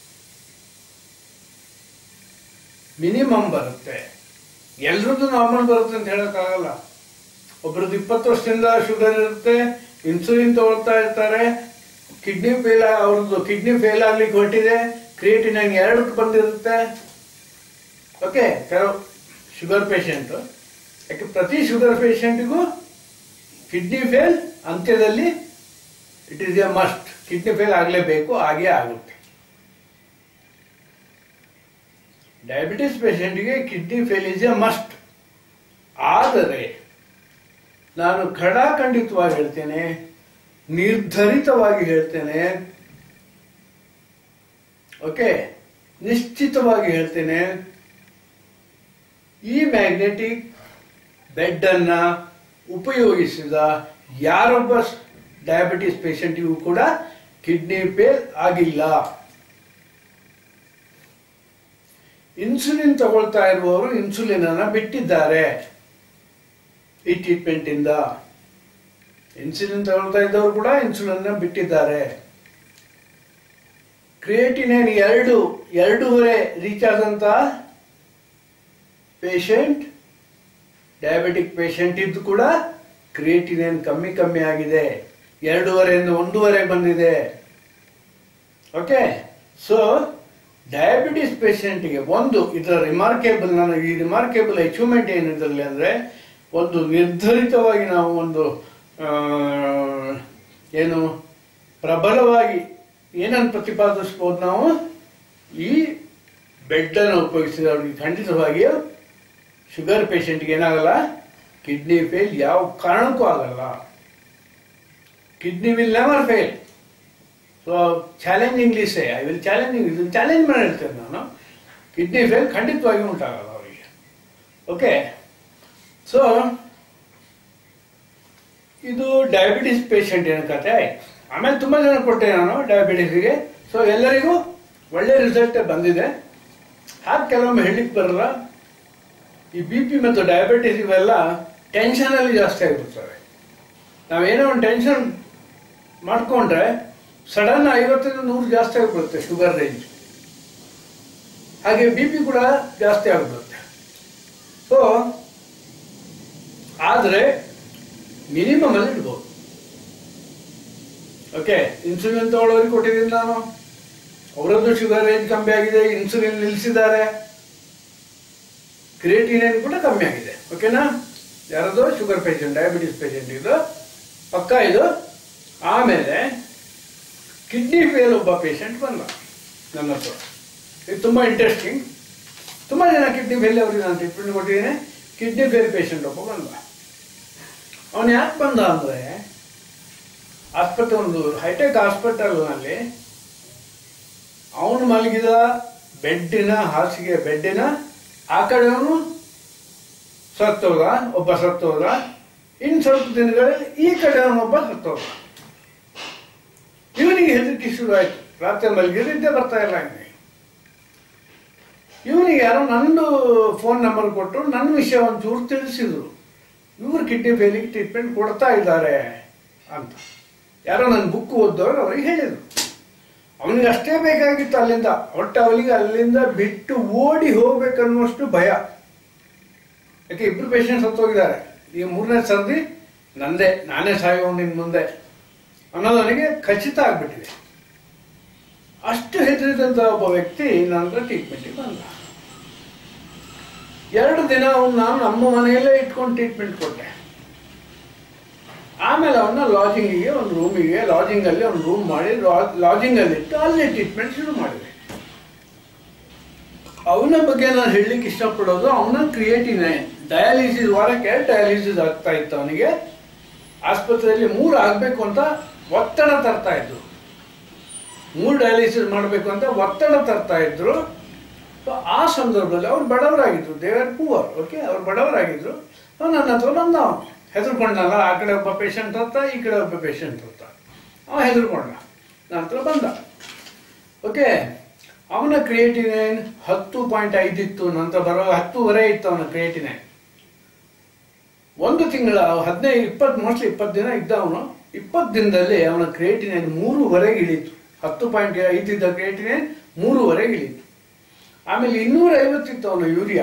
ಮಿನಿಮಮ್ ಬರುತ್ತೆ ಎಲ್ರದ್ದು ನಾರ್ಮಲ್ ಬರುತ್ತೆ ಅಂತ ಹೇಳೋಕ್ಕಾಗಲ್ಲ ಒಬ್ರದ್ದು ಇಪ್ಪತ್ತು ವರ್ಷದಿಂದ ಶುಗರ್ ಇರುತ್ತೆ ಇನ್ಸುಲಿನ್ ತಗೊಳ್ತಾ ಇರ್ತಾರೆ ಕಿಡ್ನಿ ಫೇಲ್ ಅವ್ರದ್ದು ಕಿಡ್ನಿ ಫೇಲ್ ಆಗ್ಲಿಕ್ಕೆ ಹೊರಟಿದೆ ಕ್ರಿಯೇಟಿನೈನ್ ಎರಡಕ್ಕೆ ಬಂದಿರುತ್ತೆ ಓಕೆ ಕೆಲವು ಶುಗರ್ ಪೇಷಂಟ್ ಯಾಕೆ ಪ್ರತಿ ಶುಗರ್ ಪೇಷಂಟಿಗೂ ಕಿಡ್ನಿ ಫೇಲ್ ಅಂತ್ಯದಲ್ಲಿ it is a must kidney fail ಆಗಲೇಬೇಕು ಹಾಗೇ ಆಗುತ್ತೆ ಡಯಾಬಿಟಿಸ್ ಪೇಷಂಟ್ಗೆ kidney fail is a must ಆದರೆ ನಾನು ಖಡಾಖಂಡಿತವಾಗಿ ಹೇಳ್ತೇನೆ ನಿರ್ಧರಿತವಾಗಿ ಹೇಳ್ತೇನೆ ಓಕೆ ನಿಶ್ಚಿತವಾಗಿ ಹೇಳ್ತೇನೆ ಈ ಮ್ಯಾಗ್ನೆಟಿಕ್ ಬೆಡ್ ಅನ್ನ ಉಪಯೋಗಿಸಿದ ಯಾರೊಬ್ಬ ಡಯಾಬಿಟಿಸ್ ಪೇಷಂಟಿಗೂ ಕೂಡ ಕಿಡ್ನಿ ಫೇಲ್ ಆಗಿಲ್ಲ ಇನ್ಸುಲಿನ್ ತಗೊಳ್ತಾ ಇರುವವರು ಇನ್ಸುಲಿನ್ ಅನ್ನ ಬಿಟ್ಟಿದ್ದಾರೆ ಈ ಟ್ರೀಟ್ಮೆಂಟ್ ಇಂದ ಇನ್ಸುಲಿನ್ ತಗೊಳ್ತಾ ಇದ್ದವರು ಕೂಡ ಇನ್ಸುಲಿನ್ ಬಿಟ್ಟಿದ್ದಾರೆ ಕ್ರಿಯೇಟಿನೈನ್ ಎರಡು ಎರಡೂವರೆ ರೀಚ್ ಆದಂತ ಪೇಷಂಟ್ ಡಯಾಬಿಟಿಕ್ ಪೇಷಂಟ್ ಇದ್ದು ಕೂಡ ಕ್ರಿಯೇಟಿನೈನ್ ಕಮ್ಮಿ ಕಮ್ಮಿ ಆಗಿದೆ ಎರಡೂವರೆಯಿಂದ ಒಂದೂವರೆ ಬಂದಿದೆ ಓಕೆ ಸೊ ಡಯಾಬಿಟಿಸ್ ಪೇಷಂಟ್ಗೆ ಒಂದು ಇದರ ರಿಮಾರ್ಕೇಬಲ್ ನನಗೆ ಈ ರಿಮಾರ್ಕೇಬಲ್ ಅಚೀವ್ಮೆಂಟ್ ಏನಿದ್ರಲ್ಲಿ ಅಂದರೆ ಒಂದು ನಿರ್ಧರಿತವಾಗಿ ನಾವು ಒಂದು ಆ, ಏನು ಪ್ರಬಲವಾಗಿ ಏನನ್ನು ಪ್ರತಿಪಾದಿಸ್ಬೋದು ನಾವು ಈ ಬೆಡ್ಡನ್ನು ಉಪಯೋಗಿಸಿದವರಿಗೆ ಖಂಡಿತವಾಗಿ ಶುಗರ್ ಪೇಷಂಟ್ಗೆ ಏನಾಗಲ್ಲ ಕಿಡ್ನಿ ಫೇಲ್ ಯಾವ ಕಾರಣಕ್ಕೂ ಆಗಲ್ಲ kidney will never fail so challenge ಇಂಗ್ಲೀಷೇ ಐ ವಿಲ್ ಚಾಲೆಂಜಿಂಗ್ ಇದನ್ನು ಚಾಲೆಂಜ್ ಮಾಡಿ ಹೇಳ್ತೇನೆ ನಾನು ಕಿಡ್ನಿ ಫೇಲ್ ಖಂಡಿತವಾಗಿ ಉಂಟಾಗಲ್ಲ ಅವರಿಗೆ ಓಕೆ ಸೊ ಇದು ಡಯಾಬಿಟಿಸ್ ಪೇಷಂಟ್ ಏನೋ ಕತೆ ಆಮೇಲೆ ತುಂಬ ಜನ ಕೊಟ್ಟೆ ನಾನು ಡಯಾಬಿಟಿಸ್ಗೆ ಸೊ ಎಲ್ಲರಿಗೂ ಒಳ್ಳೆ ರಿಸಲ್ಟ್ ಬಂದಿದೆ ಹಾಗೆ ಕೆಲವೊಮ್ಮೆ ಹೇಳಲಿಕ್ಕೆ ಬರಲ್ಲ ಈ ಬಿ ಪಿ ಮತ್ತು ಡಯಾಬಿಟಿಸ್ ಇವೆಲ್ಲ ಟೆನ್ಷನಲ್ಲಿ ಜಾಸ್ತಿ ಆಗಿಬಿಡ್ತವೆ ನಾವೇನೋ ಒಂದು ಟೆನ್ಷನ್ ಮಾಡಿಕೊಂಡ್ರೆ ಸಡನ್ ಐವತ್ತರಿಂದ ನೂರು ಜಾಸ್ತಿ ಆಗಿಬಿಡುತ್ತೆ ಶುಗರ್ ರೇಂಜ್ ಹಾಗೆ ಬಿ ಪಿ ಕೂಡ ಜಾಸ್ತಿ ಆಗಿಬಿಡುತ್ತೆ ಸೊ ಆದರೆ ಮಿನಿಮಮ್ ಅಲ್ಲಿ ಇಡ್ಬೋದು ಓಕೆ ಇನ್ಸುಲಿನ್ ತಗೊಳ್ಳೋರಿಗೆ ಕೊಟ್ಟಿದ್ದೀನಿ ನಾನು ಅವರದ್ದು ಶುಗರ್ ರೇಂಜ್ ಕಮ್ಮಿ ಆಗಿದೆ ಇನ್ಸುಲಿನ್ ನಿಲ್ಲಿಸಿದ್ದಾರೆ ಕ್ರಿಯೇಟಿನೈನ್ ಕೂಡ ಕಮ್ಮಿ ಆಗಿದೆ ಓಕೆನಾ ಯಾರದು ಶುಗರ್ ಪೇಷಂಟ್ ಡಯಾಬಿಟಿಸ್ ಪೇಷಂಟ್ ಇದು ಪಕ್ಕ ಇದು ಆಮೇಲೆ ಕಿಡ್ನಿ ಫೇಲ್ ಒಬ್ಬ ಪೇಷಂಟ್ ಬಂದ ನನ್ನ ಹತ್ರ ಇದು ತುಂಬ ಇಂಟ್ರೆಸ್ಟಿಂಗ್ ತುಂಬ ಜನ ಕಿಡ್ನಿ ಫೇಲ್ ಅವರಿಗೆ ನಾನು ಟ್ರೀಟ್ಮೆಂಟ್ ಕೊಟ್ಟಿದ್ದೀನಿ ಕಿಡ್ನಿ ಫೇಲ್ ಪೇಷಂಟ್ ಒಬ್ಬ ಬಂದ ಅವನು ಯಾಕೆ ಬಂದ ಅಂದರೆ ಆಸ್ಪತ್ರೆ ಒಂದು ಹೈಟೆಕ್ ಹಾಸ್ಪಿಟಲ್ನಲ್ಲಿ ಅವನು ಮಲಗಿದ ಬೆಡ್ಡಿನ ಹಾಸಿಗೆ ಬೆಡ್ಡಿನ ಆ ಕಡೆಯವನು ಸತ್ತೋದ ಒಬ್ಬ ಸತ್ತೋದ ಇನ್ನು ಸ್ವಲ್ಪ ದಿನಗಳಲ್ಲಿ ಈ ಕಡೆಯವನೊಬ್ಬ ಸತ್ತೋದ ಇವನಿಗೆ ಹೆದರಿಕೆ ಶುರು ಆಯ್ತು ರಾತ್ರಿ ಮಲಗಿದ್ದೆ ಬರ್ತಾ ಇಲ್ಲ ಇವನಿಗೆ ಇವನಿಗೆ ಯಾರೋ ನಂದು ಫೋನ್ ನಂಬರ್ ಕೊಟ್ಟು ನನ್ನ ವಿಷಯ ಒಂಚೂರು ತಿಳಿಸಿದ್ರು ಇವರು ಕಿಡ್ನಿ ಫೇಲಿಗೆ ಟ್ರೀಟ್ಮೆಂಟ್ ಕೊಡ್ತಾ ಇದ್ದಾರೆ ಅಂತ ಯಾರೋ ನನ್ನ ಬುಕ್ ಓದೋರು ಅವ್ರಿಗೆ ಹೇಳಿದರು ಅವನಿಗೆ ಅಷ್ಟೇ ಬೇಕಾಗಿತ್ತು ಅಲ್ಲಿಂದ ಒಟ್ಟು ಅವನಿಗೆ ಅಲ್ಲಿಂದ ಬಿಟ್ಟು ಓಡಿ ಹೋಗ್ಬೇಕನ್ನುವಷ್ಟು ಭಯ ಯಾಕೆ ಇಬ್ರು ಪೇಷಂಟ್ ಸತ್ತೋಗಿದ್ದಾರೆ ಈಗ ಮೂರನೇ ಸರ್ದಿ ನಂದೇ ನಾನೇ ಸಾಯೋ ನಿನ್ ಮುಂದೆ ಅನ್ನೋದು ನನಗೆ ಖಚಿತ ಆಗ್ಬಿಟ್ಟಿದೆ ಅಷ್ಟು ಹೆದರಿದಂತ ಒಬ್ಬ ವ್ಯಕ್ತಿ ನನ್ನ ಹತ್ರ ಟ್ರೀಟ್ಮೆಂಟಿಗೆ ಬಂದ ಎರಡು ದಿನ ಅವನು ನಾನು ನಮ್ಮ ಮನೆಯಲ್ಲೇ ಇಟ್ಕೊಂಡು ಟ್ರೀಟ್ಮೆಂಟ್ ಕೊಟ್ಟೆ ಆಮೇಲೆ ಅವನ್ನ ಲಾಜಿಂಗಿಗೆ ಒಂದು ರೂಮಿಗೆ ಲಾಜಿಂಗಲ್ಲಿ ಒಂದು ರೂಮ್ ಮಾಡಿ ಲಾಜಿಂಗಲ್ಲಿ ಇಟ್ಟು ಅಲ್ಲಿ ಟ್ರೀಟ್ಮೆಂಟ್ ಶುರು ಮಾಡಿದೆ ಅವನ ಬಗ್ಗೆ ನಾನು ಹೇಳಲಿಕ್ಕೆ ಇಷ್ಟಪಡೋದು ಅವನ ಕ್ರಿಯೇಟಿನೇ ಡಯಾಲಿಸಿಸ್ ವಾರಕ್ಕೆ ಡಯಾಲಿಸಿಸ್ ಆಗ್ತಾ ಇತ್ತು ಅವನಿಗೆ ಆಸ್ಪತ್ರೆಯಲ್ಲಿ ಮೂರು ಆಗಬೇಕು ಅಂತ ಒತ್ತಡ ತರ್ತಾ ಇದ್ರು ಮೂರು ಡಯಾಲಿಸಿಸ್ ಮಾಡಬೇಕು ಅಂತ ಒತ್ತಡ ತರ್ತಾ ಇದ್ರು So, ಆ ಸಂದರ್ಭದಲ್ಲಿ ಅವ್ರು ಬಡವರಾಗಿದ್ರು ದೇವರ್ ಪೂವರ್ ಓಕೆ ಅವ್ರು ಬಡವರಾಗಿದ್ರು ಅವ್ನು ನನ್ನ ಹತ್ರ ಬಂದ ಅವನು ಹೆದರ್ಕೊಂಡಲ್ಲ ಆ ಕಡೆ ಒಬ್ಬ ಪೇಷಂಟ್ ಹತ್ತ ಈ ಕಡೆ ಒಬ್ಬ ಪೇಷಂಟ್ ಹತ್ತ ಅವ ಹೆದರ್ಕೊಂಡ ನನ್ನ ಹತ್ರ ಬಂದ ಓಕೆ ಅವನ ಕ್ರಿಯೇಟಿನೈನ್ ಹತ್ತು ಪಾಯಿಂಟ್ ಐದು ಇತ್ತು ನಂತರ ಬರೋ ಹತ್ತುವರೆ ಇತ್ತು ಅವನ ಕ್ರಿಯೇಟಿನೈನ್ ಒಂದು ತಿಂಗಳ ಹದಿನೈದು ಇಪ್ಪತ್ತು ಮೋಸ್ಟ್ಲಿ ಇಪ್ಪತ್ತು ದಿನ ಇದ್ದ ಅವನು ಇಪ್ಪತ್ತು ದಿನದಲ್ಲಿ ಅವನ ಕ್ರಿಯೇಟಿನೈನ್ ಮೂರುವರೆಗೆ ಇಳೀತು ಹತ್ತು ಪಾಯಿಂಟ್ ಐದಿದ್ದ ಕ್ರಿಯೇಟಿನೈನ್ ಮೂರುವರೆಗೆ ಇಳೀತು ಆಮೇಲೆ ಇನ್ನೂರ ಐವತ್ತಿತ್ತು ಅವನ ಯೂರಿಯಾ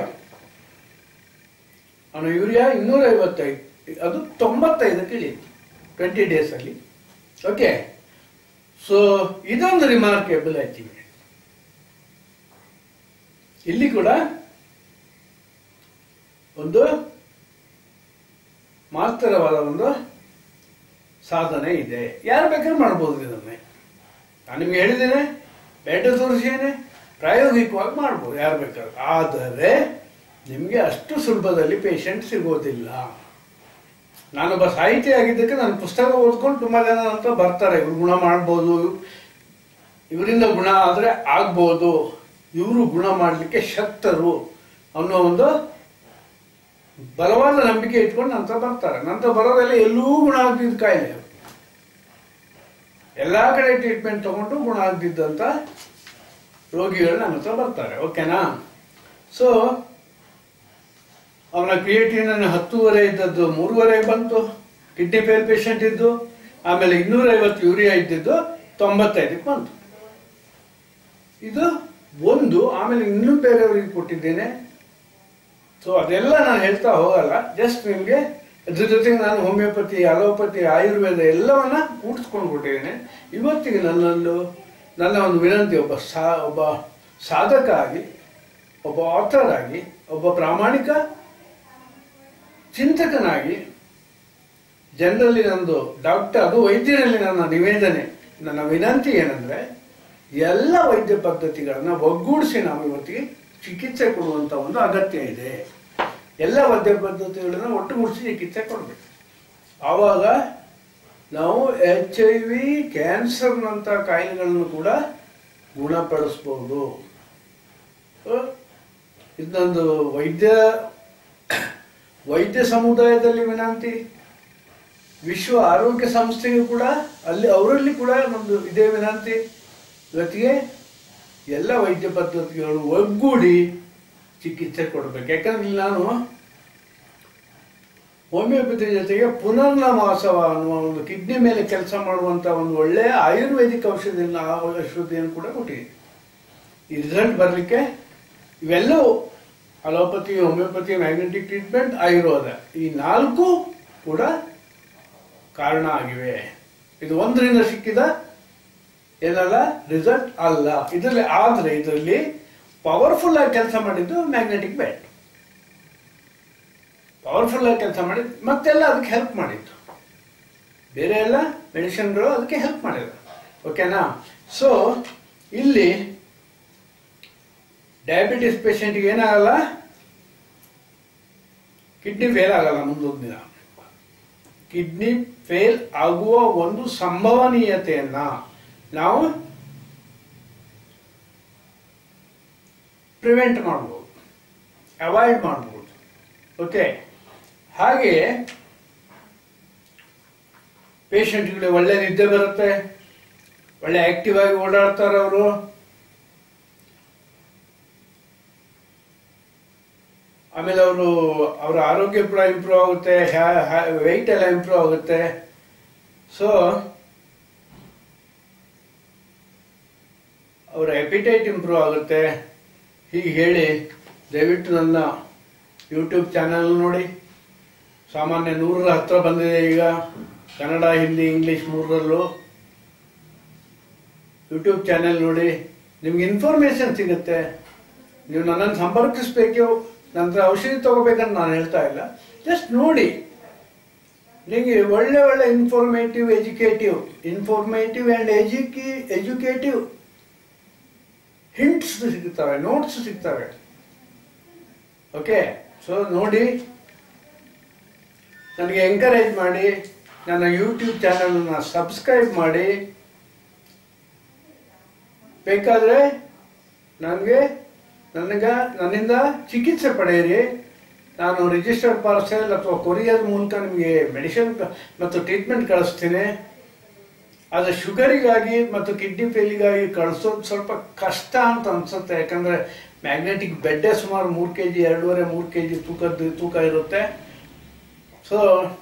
ಅವನ ಯೂರಿಯಾ ಇನ್ನೂರ ಐವತ್ತೈದು ಅದು ತೊಂಬತ್ತೈದಕ್ಕೆ ಇಳೀತು ಟ್ವೆಂಟಿ ಡೇಸಲ್ಲಿ ಓಕೆ ಸೊ ಇದೊಂದು ರಿಮಾರ್ಕೇಬಲ್ ಅಚೀವ್ಮೆಂಟ್ ಇಲ್ಲಿ ಕೂಡ ಒಂದು ಮಹತ್ತರವಾದ ಒಂದು ಸಾಧನೆ ಇದೆ ಯಾರು ಬೇಕಾದ್ರೂ ಮಾಡ್ಬೋದು ಇದನ್ನೇ ನಾನು ನಿಮ್ಗೆ ಹೇಳಿದ್ದೇನೆ ಬೇಟ ತೋರಿಸಿದ್ದೇನೆ ಪ್ರಾಯೋಗಿಕವಾಗಿ ಮಾಡ್ಬೋದು ಯಾರು ಬೇಕಾದ್ರೂ ಆದರೆ ನಿಮಗೆ ಅಷ್ಟು ಸುಲಭದಲ್ಲಿ ಪೇಷಂಟ್ ಸಿಗೋದಿಲ್ಲ ನಾನೊಬ್ಬ ಸಾಹಿತಿ ಆಗಿದ್ದಕ್ಕೆ ನಾನು ಪುಸ್ತಕ ಓದ್ಕೊಂಡು ತುಂಬ ಜನ ಅಂತ ಬರ್ತಾರೆ ಇವ್ರು ಗುಣ ಮಾಡ್ಬೋದು ಇವರಿಂದ ಗುಣ ಆದರೆ ಆಗ್ಬೋದು ಇವರು ಗುಣ ಮಾಡಲಿಕ್ಕೆ ಶಕ್ತರು ಅನ್ನೋ ಒಂದು ಬಲವಾದ ನಂಬಿಕೆ ಇಟ್ಕೊಂಡು ನಂತರ ಬರ್ತಾರೆ ನಂತರ ಬರೋದೆಲ್ಲ ಎಲ್ಲೂ ಗುಣ ಆಗ್ತಿದ್ದ ಕಾಯಿಲೆ ಅದು. ಎಲ್ಲಾ ಕಡೆ ಟ್ರೀಟ್ಮೆಂಟ್ ತಗೊಂಡು ಗುಣ ಆಗ್ತಿದ್ದಂತ ರೋಗಿಗಳು ನನ್ನ ಹತ್ರ ಬರ್ತಾರೆ ಓಕೆನಾ ಸೊ ಅವನ ಕ್ರಿಯೇಟಿನ್ ಹತ್ತೂವರೆ ಇದ್ದದ್ದು ಮೂರುವರೆ ಬಂತು ಕಿಡ್ನಿ ಫೇಲ್ ಪೇಷಂಟ್ ಇದ್ದು ಆಮೇಲೆ ಇನ್ನೂರ ಐವತ್ತು ಯೂರಿಯಾ ಇದ್ದಿದ್ದು ತೊಂಬತ್ತೈದಕ್ಕೆ ಬಂತು ಇದು ಒಂದು ಆಮೇಲೆ ಇನ್ನೂ ಬೇರೆಯವರಿಗೆ ಕೊಟ್ಟಿದ್ದೇನೆ ಸೊ ಅದೆಲ್ಲ ನಾನು ಹೇಳ್ತಾ ಹೋಗಲ್ಲ ಜಸ್ಟ್ ನಿಮಗೆ ಅದ್ರ ಜೊತೆಗೆ ನಾನು ಹೋಮಿಯೋಪತಿ ಅಲೋಪತಿ ಆಯುರ್ವೇದ ಎಲ್ಲವನ್ನ ಕೂಡಿಸ್ಕೊಂಡು ಕೊಟ್ಟಿದ್ದೇನೆ ಇವತ್ತಿಗೆ ನನ್ನೊಂದು ನನ್ನ ಒಂದು ವಿನಂತಿ ಒಬ್ಬ ಸಾ ಒಬ್ಬ ಸಾಧಕ ಆಗಿ ಒಬ್ಬ ಆಥರ್ ಆಗಿ ಒಬ್ಬ ಪ್ರಾಮಾಣಿಕ ಚಿಂತಕನಾಗಿ ಜನರಲ್ಲಿ ನಂದು ಡಾಕ್ಟರ್ ಅದು ವೈದ್ಯರಲ್ಲಿ ನನ್ನ ನಿವೇದನೆ ನನ್ನ ವಿನಂತಿ ಏನಂದ್ರೆ ಎಲ್ಲ ವೈದ್ಯ ಪದ್ಧತಿಗಳನ್ನ ಒಗ್ಗೂಡಿಸಿ ನಾವು ಇವತ್ತಿಗೆ ಚಿಕಿತ್ಸೆ ಕೊಡುವಂತ ಒಂದು ಅಗತ್ಯ ಇದೆ ಎಲ್ಲ ವೈದ್ಯ ಪದ್ಧತಿಗಳನ್ನ ಒಟ್ಟುಗೂಡಿಸಿ ಚಿಕಿತ್ಸೆ ಕೊಡಬೇಕು ಆವಾಗ ನಾವು ಎಚ್ ಐ ವಿ ಕ್ಯಾನ್ಸರ್ನಂಥ ಕಾಯಿಲೆಗಳನ್ನು ಕೂಡ ಗುಣಪಡಿಸ್ಬೋದು ಅಹ್, ಇದು ನಂದು ವೈದ್ಯ ವೈದ್ಯ ಸಮುದಾಯದಲ್ಲಿ ವಿನಂತಿ ವಿಶ್ವ ಆರೋಗ್ಯ ಸಂಸ್ಥೆಗೂ ಕೂಡ ಅಲ್ಲಿ ಅವರಲ್ಲಿ ಕೂಡ ಒಂದು ಇದೇ ವಿನಂತಿ ಇವತ್ತಿಗೆ ಎಲ್ಲ ವೈದ್ಯ ಪದ್ಧತಿಗಳು ಒಗ್ಗೂಡಿ ಚಿಕಿತ್ಸೆ ಕೊಡಬೇಕು ಯಾಕಂದ್ರೆ ಇಲ್ಲಿ ನಾನು ಹೋಮಿಯೋಪತಿ ಜೊತೆಗೆ ಪುನರ್ನವಾಸವ ಅನ್ನುವ ಒಂದು ಕಿಡ್ನಿ ಮೇಲೆ ಕೆಲಸ ಮಾಡುವಂತ ಒಂದು ಒಳ್ಳೆಯ ಆಯುರ್ವೇದಿಕ್ ಔಷಧಿಯನ್ನು ಆ ಔಷಧಿಯನ್ನು ಕೂಡ ಕೊಟ್ಟಿದ್ದೀನಿ ಈ ರಿಸಲ್ಟ್ ಬರಲಿಕ್ಕೆ ಇವೆಲ್ಲವೂ allopathy homeopathy magnetic treatment Ayurveda ಈ ನಾಲ್ಕು ಕೂಡ ಕಾರಣ ಆಗಿವೆ ಇದು ಒಂದರಿಂದ ಸಿಕ್ಕಿದ ಏನಲ್ಲ ರಿಸಲ್ಟ್ ಅಲ್ಲ ಇದರಲ್ಲಿ ಆದ್ರೆ ಇದರಲ್ಲಿ ಪವರ್ಫುಲ್ ಆಗಿ ಕೆಲಸ ಮಾಡಿದ್ದು ಮ್ಯಾಗ್ನೆಟಿಕ್ ಬ್ಯಾಟ್ ಪವರ್ಫುಲ್ ಆಗಿ ಕೆಲಸ ಮಾಡಿದ್ದು ಮತ್ತೆಲ್ಲ ಅದಕ್ಕೆ ಹೆಲ್ಪ್ ಮಾಡಿತ್ತು ಬೇರೆ ಎಲ್ಲ ಮೆಡಿಸಿನ್ಗಳು ಅದಕ್ಕೆ ಹೆಲ್ಪ್ ಮಾಡಿದ ಓಕೆನಾ ಸೊ ಇಲ್ಲಿ ಡಯಾಬಿಟಿಸ್ ಪೇಷಂಟ್ಗೆ ಏನಾಗಲ್ಲ ಕಿಡ್ನಿ ಫೇಲ್ ಆಗಲ್ಲ ಮುಂದೊಂದು ದಿನ ಕಿಡ್ನಿ ಫೇಲ್ ಆಗುವ ಒಂದು ಸಂಭವನೀಯತೆಯನ್ನ ನಾವು ಪ್ರಿವೆಂಟ್ ಮಾಡ್ಬೋದು ಅವಾಯ್ಡ್ ಮಾಡ್ಬೋದು ಓಕೆ ಹಾಗೆ ಪೇಷಂಟ್ಗಳಿಗೆ ಒಳ್ಳೆ ನಿದ್ದೆ ಬರುತ್ತೆ ಒಳ್ಳೆ ಆಕ್ಟಿವ್ ಆಗಿ ಓಡಾಡ್ತಾರೆ ಅವರು ಆಮೇಲೆ ಅವರು ಅವರ ಆರೋಗ್ಯ ಕೂಡ ಇಂಪ್ರೂವ್ ಆಗುತ್ತೆ ವೆಯ್ಟ್ ಎಲ್ಲ ಇಂಪ್ರೂವ್ ಆಗುತ್ತೆ ಸೊ ಅವರ ಎಪಿಟೈಟ್ ಇಂಪ್ರೂವ್ ಆಗುತ್ತೆ ಹೀಗೆ ಹೇಳಿ ದಯವಿಟ್ಟು ನನ್ನ ಯೂಟ್ಯೂಬ್ ಚಾನಲ್ ನೋಡಿ ಸಾಮಾನ್ಯ ನೂರರ ಹತ್ರ ಬಂದಿದೆ ಈಗ ಕನ್ನಡ ಹಿಂದಿ ಇಂಗ್ಲಿಷ್ ಮೂರರಲ್ಲೂ ಯೂಟ್ಯೂಬ್ ಚಾನೆಲ್ ನೋಡಿ ನಿಮ್ಗೆ ಇನ್ಫಾರ್ಮೇಶನ್ ಸಿಗುತ್ತೆ ನೀವು ನನ್ನನ್ನು ಸಂಪರ್ಕಿಸ್ಬೇಕು ನಂತರ ಔಷಧಿ ತಗೋಬೇಕಂತ ನಾನು ಹೇಳ್ತಾ ಇಲ್ಲ ಜಸ್ಟ್ ನೋಡಿ ನಿಮಗೆ ಒಳ್ಳೆ ಒಳ್ಳೆ ಇನ್ಫಾರ್ಮೇಟಿವ್ ಎಜುಕೇಟಿವ್ ಇನ್ಫಾರ್ಮೇಟಿವ್ ಆ್ಯಂಡ್ ಎಜುಕಿ ಎಜುಕೇಟಿವ್ ಹಿಂಟ್ಸ್ ಸಿಗ್ತವೆ ನೋಟ್ಸ್ ಸಿಗ್ತವೆ ಓಕೆ ಸೊ ನೋಡಿ ನನಗೆ ಎಂಕರೇಜ್ ಮಾಡಿ ನನ್ನ ಯೂಟ್ಯೂಬ್ ಚಾನಲನ್ನು ಸಬ್ಸ್ಕ್ರೈಬ್ ಮಾಡಿ ಬೇಕಾದರೆ ನನಗೆ ನನಗೆ ನನ್ನಿಂದ ಚಿಕಿತ್ಸೆ ಪಡೆಯಿರಿ ನಾನು ರಿಜಿಸ್ಟರ್ಡ್ ಪಾರ್ಸೆಲ್ ಅಥವಾ ಕೊರಿಯರ್ ಮೂಲಕ ನಿಮಗೆ ಮೆಡಿಸಿನ್ ಮತ್ತು ಟ್ರೀಟ್ಮೆಂಟ್ ಕಳಿಸ್ತೀನಿ ಆದರೆ ಶುಗರಿಗಾಗಿ ಮತ್ತು ಕಿಡ್ನಿ ಫೇಲಿಗಾಗಿ ಕಳಿಸೋದು ಸ್ವಲ್ಪ ಕಷ್ಟ ಅಂತ ಅನ್ಸುತ್ತೆ ಯಾಕಂದರೆ ಮ್ಯಾಗ್ನೆಟಿಕ್ ಬೆಡ್ಡೆ ಸುಮಾರು ಮೂರು ಕೆ ಜಿ ಎರಡೂವರೆ ಮೂರು ಕೆ ಜಿ ತೂಕದ ತೂಕ ಇರುತ್ತೆ ಸೊ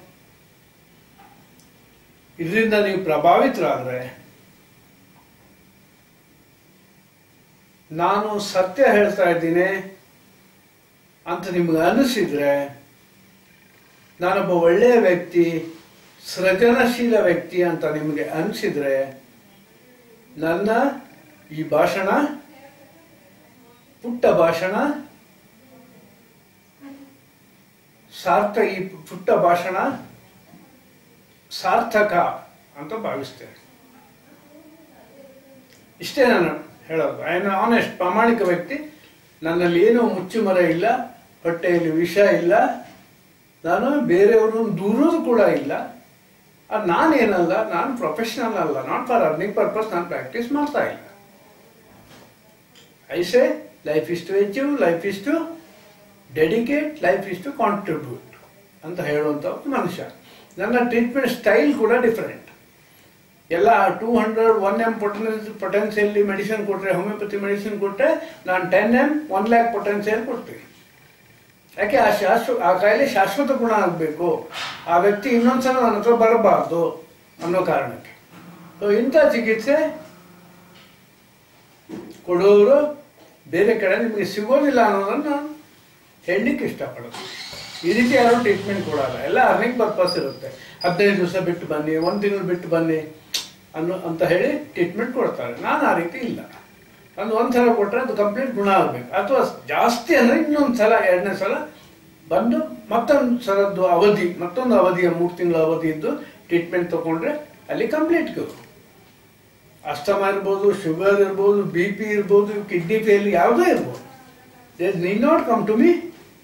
ಇದರಿಂದ ನೀವು ಪ್ರಭಾವಿತರಾದರೆ ನಾನು ಸತ್ಯ ಹೇಳ್ತಾ ಇದ್ದೀನಿ ಅಂತ ನಿಮ್ಗೆ ಅನಿಸಿದ್ರೆ ನಾನೊಬ್ಬ ಒಳ್ಳೆಯ ವ್ಯಕ್ತಿ ಸೃಜನಶೀಲ ವ್ಯಕ್ತಿ ಅಂತ ನಿಮಗೆ ಅನಿಸಿದ್ರೆ ನನ್ನ ಈ ಭಾಷಣ ಪುಟ್ಟ ಭಾಷಣ ಸಾರ್ಥ ಈ ಪುಟ್ಟ ಭಾಷಣ ಸಾರ್ಥಕ ಅಂತ ಭಾವಿಸ್ತೇನೆ ಇಷ್ಟೇ ನಾನು ಹೇಳೋದು ಐ ಆಮ್ ಆನೆಸ್ಟ್ ಪ್ರಾಮಾಣಿಕ ವ್ಯಕ್ತಿ ನನ್ನಲ್ಲಿ ಏನೂ ಮುಚ್ಚುಮರ ಇಲ್ಲ ಹೊಟ್ಟೆಯಲ್ಲಿ ವಿಷ ಇಲ್ಲ ನಾನು ಬೇರೆಯವರು ದೂರೋದು ಕೂಡ ಇಲ್ಲ ಅದು ನಾನೇನಲ್ಲ ನಾನು ಪ್ರೊಫೆಷನಲ್ ಅಲ್ಲ ನಾಟ್ ಫಾರ್ ಅರ್ನಿಂಗ್ ಪರ್ಪಸ್ ನಾನು ಪ್ರಾಕ್ಟೀಸ್ ಮಾಡ್ತಾ ಇಲ್ಲ I say life is to achieve life is to dedicate life is to contribute ಅಂತ ಹೇಳುವಂಥ ಒಬ್ಬ ಮನುಷ್ಯ ನನ್ನ ಟ್ರೀಟ್ಮೆಂಟ್ ಸ್ಟೈಲ್ ಕೂಡ ಡಿಫರೆಂಟ್ ಎಲ್ಲ two hundred one M potency ಪೊಟೆನ್ಸಿಯಲ್ಲಿ ಮೆಡಿಸಿನ್ ಕೊಟ್ಟರೆ ಹೋಮಿಯೋಪತಿ ಮೆಡಿಸಿನ್ ಕೊಟ್ಟರೆ ನಾನು ಟೆನ್ ಎಮ್ ಒನ್ ಲ್ಯಾಕ್ ಪೊಟೆನ್ಸಿಯಲ್ ಕೊಡ್ತೀನಿ ಯಾಕೆ ಆ ಶಾಶ್ವ ಆ ಕಾಯಿಲೆ ಶಾಶ್ವತ ಗುಣ ಆಗಬೇಕು ಆ ವ್ಯಕ್ತಿ ಇನ್ನೊಂದ್ಸಲ ನನ್ನ ಹತ್ರ ಬರಬಾರ್ದು ಅನ್ನೋ ಕಾರಣಕ್ಕೆ ಸೊ ಇಂಥ ಚಿಕಿತ್ಸೆ ಕೊಡೋರು ಬೇರೆ ಕಡೆ ನಿಮಗೆ ಸಿಗೋದಿಲ್ಲ ಅನ್ನೋದನ್ನು ನಾನು ಹೇಳಲಿಕ್ಕೆ ಇಷ್ಟಪಡೋದು ಈ ರೀತಿ ಯಾರು ಟ್ರೀಟ್ಮೆಂಟ್ ಕೊಡಲ್ಲ ಎಲ್ಲ ಅರ್ನಿಂಗ್ ಪರ್ಪಸ್ ಇರುತ್ತೆ ಹದಿನೈದು ದಿವಸ ಬಿಟ್ಟು ಬನ್ನಿ ಒಂದು ತಿಂಗಳು ಬಿಟ್ಟು ಬನ್ನಿ ಅನ್ನೋ ಅಂತ ಹೇಳಿ ಟ್ರೀಟ್ಮೆಂಟ್ ಕೊಡ್ತಾರೆ ನಾನು ಆ ರೀತಿ ಇಲ್ಲ ಅದು ಒಂದು ಸಲ ಕೊಟ್ಟರೆ ಅದು ಕಂಪ್ಲೀಟ್ ಗುಣ ಆಗಬೇಕು ಅಥವಾ ಜಾಸ್ತಿ ಅಂದರೆ ಇನ್ನೊಂದು ಸಲ ಎರಡನೇ ಸಲ ಬಂದು ಮತ್ತೊಂದು ಸಲದ್ದು ಅವಧಿ ಮತ್ತೊಂದು ಅವಧಿಯ ಮೂರು ತಿಂಗಳ ಅವಧಿ ಇದ್ದು ಟ್ರೀಟ್ಮೆಂಟ್ ತಗೊಂಡ್ರೆ ಅಲ್ಲಿ ಕಂಪ್ಲೀಟ್ ಕ್ಯೂರ್ ಅಸ್ತಮ ಇರ್ಬೋದು ಶುಗರ್ ಇರ್ಬೋದು ಬಿ ಪಿ ಇರ್ಬೋದು ಕಿಡ್ನಿ ಫೇಲ್ ಯಾವುದೇ ಇರ್ಬೋದು they need not come to me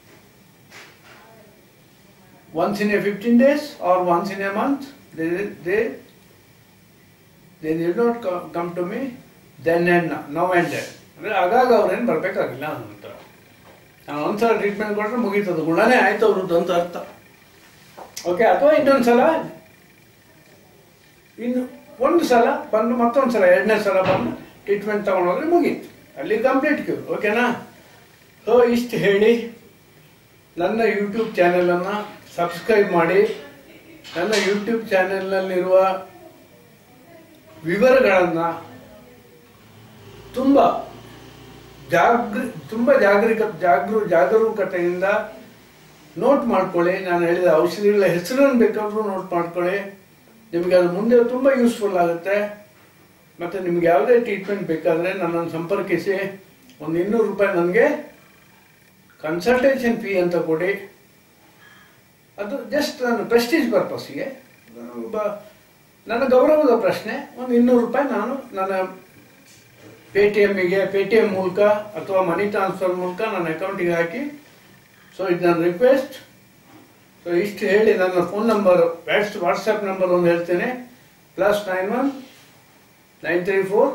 once in a 15 days or once in a month they they they did not co- come to me then and now, now and then ಅಂದರೆ ಆಗಾಗ ಅವ್ರೇನು ಬರಬೇಕಾಗಿಲ್ಲ ಅಂತ ನಾನು ಒಂದ್ಸಲ treatment ಕೊಟ್ಟರೆ ಮುಗೀತದು ಗುಣನೇ ಆಯ್ತು ಅವ್ರದ್ದು ಅಂತ ಅರ್ಥ ಓಕೆ ಅಥವಾ ಇನ್ನೊಂದು ಸಲ ಇನ್ನು ಒಂದು ಸಲ ಬಂದು ಮತ್ತೊಂದು ಸಲ ಎರಡನೇ ಸಲ ಬಂದು ಟ್ರೀಟ್ಮೆಂಟ್ ತಗೊಂಡೋದ್ರೆ ಮುಗೀತು ಅಲ್ಲಿ ಕಂಪ್ಲೀಟ್ ಕ್ಯೂರ್ ಓಕೆನಾ ಸೊ ಇಷ್ಟು ಹೇಳಿ ನನ್ನ ಯೂಟ್ಯೂಬ್ ಚಾನೆಲನ್ನು ಸಬ್ಸ್ಕ್ರೈಬ್ ಮಾಡಿ ನನ್ನ ಯೂಟ್ಯೂಬ್ ಚಾನೆಲ್ನಲ್ಲಿರುವ ವಿವರಗಳನ್ನು ತುಂಬ ಜಾಗೃ ತುಂಬ ಜಾಗರಿಕ ಜಾಗೃ ಜಾಗರೂಕತೆಯಿಂದ ನೋಟ್ ಮಾಡ್ಕೊಳ್ಳಿ ನಾನು ಹೇಳಿದ ಔಷಧಿಗಳ ಹೆಸರನ್ನು ಬೇಕಾದರೂ ನೋಟ್ ಮಾಡ್ಕೊಳ್ಳಿ ನಿಮಗೆ ಅದು ಮುಂದೆ ತುಂಬ ಯೂಸ್ಫುಲ್ ಆಗುತ್ತೆ ಮತ್ತು ನಿಮ್ಗೆ ಯಾವುದೇ ಟ್ರೀಟ್ಮೆಂಟ್ ಬೇಕಾದರೆ ನನ್ನನ್ನು ಸಂಪರ್ಕಿಸಿ ಒಂದು ಇನ್ನೂರು ರೂಪಾಯಿ ನನಗೆ ಕನ್ಸಲ್ಟೇಷನ್ ಫೀ ಅಂತ ಕೊಡಿ ಅದು ಜಸ್ಟ್ ನನ್ನ ಪ್ರೆಸ್ಟೀಜ್ ಪರ್ಪಸ್ಸಿಗೆ ಒಬ್ಬ ನನ್ನ ಗೌರವದ ಪ್ರಶ್ನೆ ಒಂದು ಇನ್ನೂರು ರೂಪಾಯಿ ನಾನು ನನ್ನ ಪೇ ಟಿ ಎಮ್ಮಿಗೆ ಪೇ ಟಿ ಎಮ್ ಮೂಲಕ ಅಥವಾ ಮನಿ ಟ್ರಾನ್ಸ್ಫರ್ ಮೂಲಕ ನನ್ನ ಅಕೌಂಟಿಗೆ ಹಾಕಿ ಸೊ ಇದು ನನ್ನ ರಿಕ್ವೆಸ್ಟ್ ಸೊ ಇಷ್ಟು ಹೇಳಿ ನನ್ನ ಫೋನ್ ನಂಬರ್ ವ್ಯಾಟ್ಸ್ ವಾಟ್ಸಪ್ ನಂಬರ್ ಒಂದು ಹೇಳ್ತೇನೆ plus nine one nine three four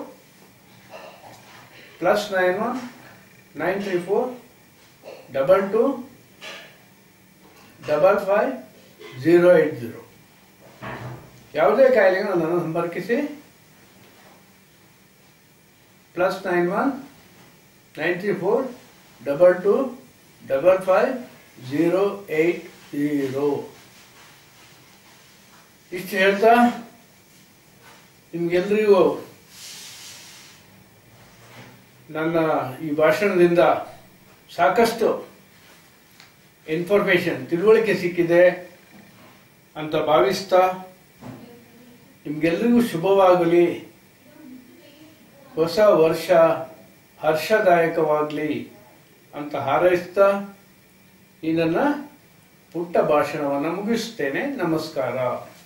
plus nine one nine three four double two double five zero eight zero ಯಾವುದೇ ಕಾಯಿಲೆಗೂ ನನ್ನನ್ನು ಸಂಪರ್ಕಿಸಿ plus nine one nine three four double two double five zero eight zero ಇಷ್ಟು ಹೇಳ್ತಾ ನಿಮ್ಗೆಲ್ರಿಗೂ ನನ್ನ ಈ ಭಾಷಣದಿಂದ ಸಾಕಷ್ಟು ಇನ್ಫಾರ್ಮೇಶನ್ ತಿಳುವಳಿಕೆ ಸಿಕ್ಕಿದೆ ಅಂತ ಭಾವಿಸ್ತಾ ನಿಮ್ಗೆಲ್ರಿಗೂ ಶುಭವಾಗಲಿ ಹೊಸ ವರ್ಷ ಹರ್ಷದಾಯಕವಾಗಲಿ ಅಂತ ಹಾರೈಸ್ತಾ ಈ ನನ್ನ ಪುಟ್ಟ ಭಾಷಣವನ್ನು ಮುಗಿಸ್ತೇನೆ ನಮಸ್ಕಾರ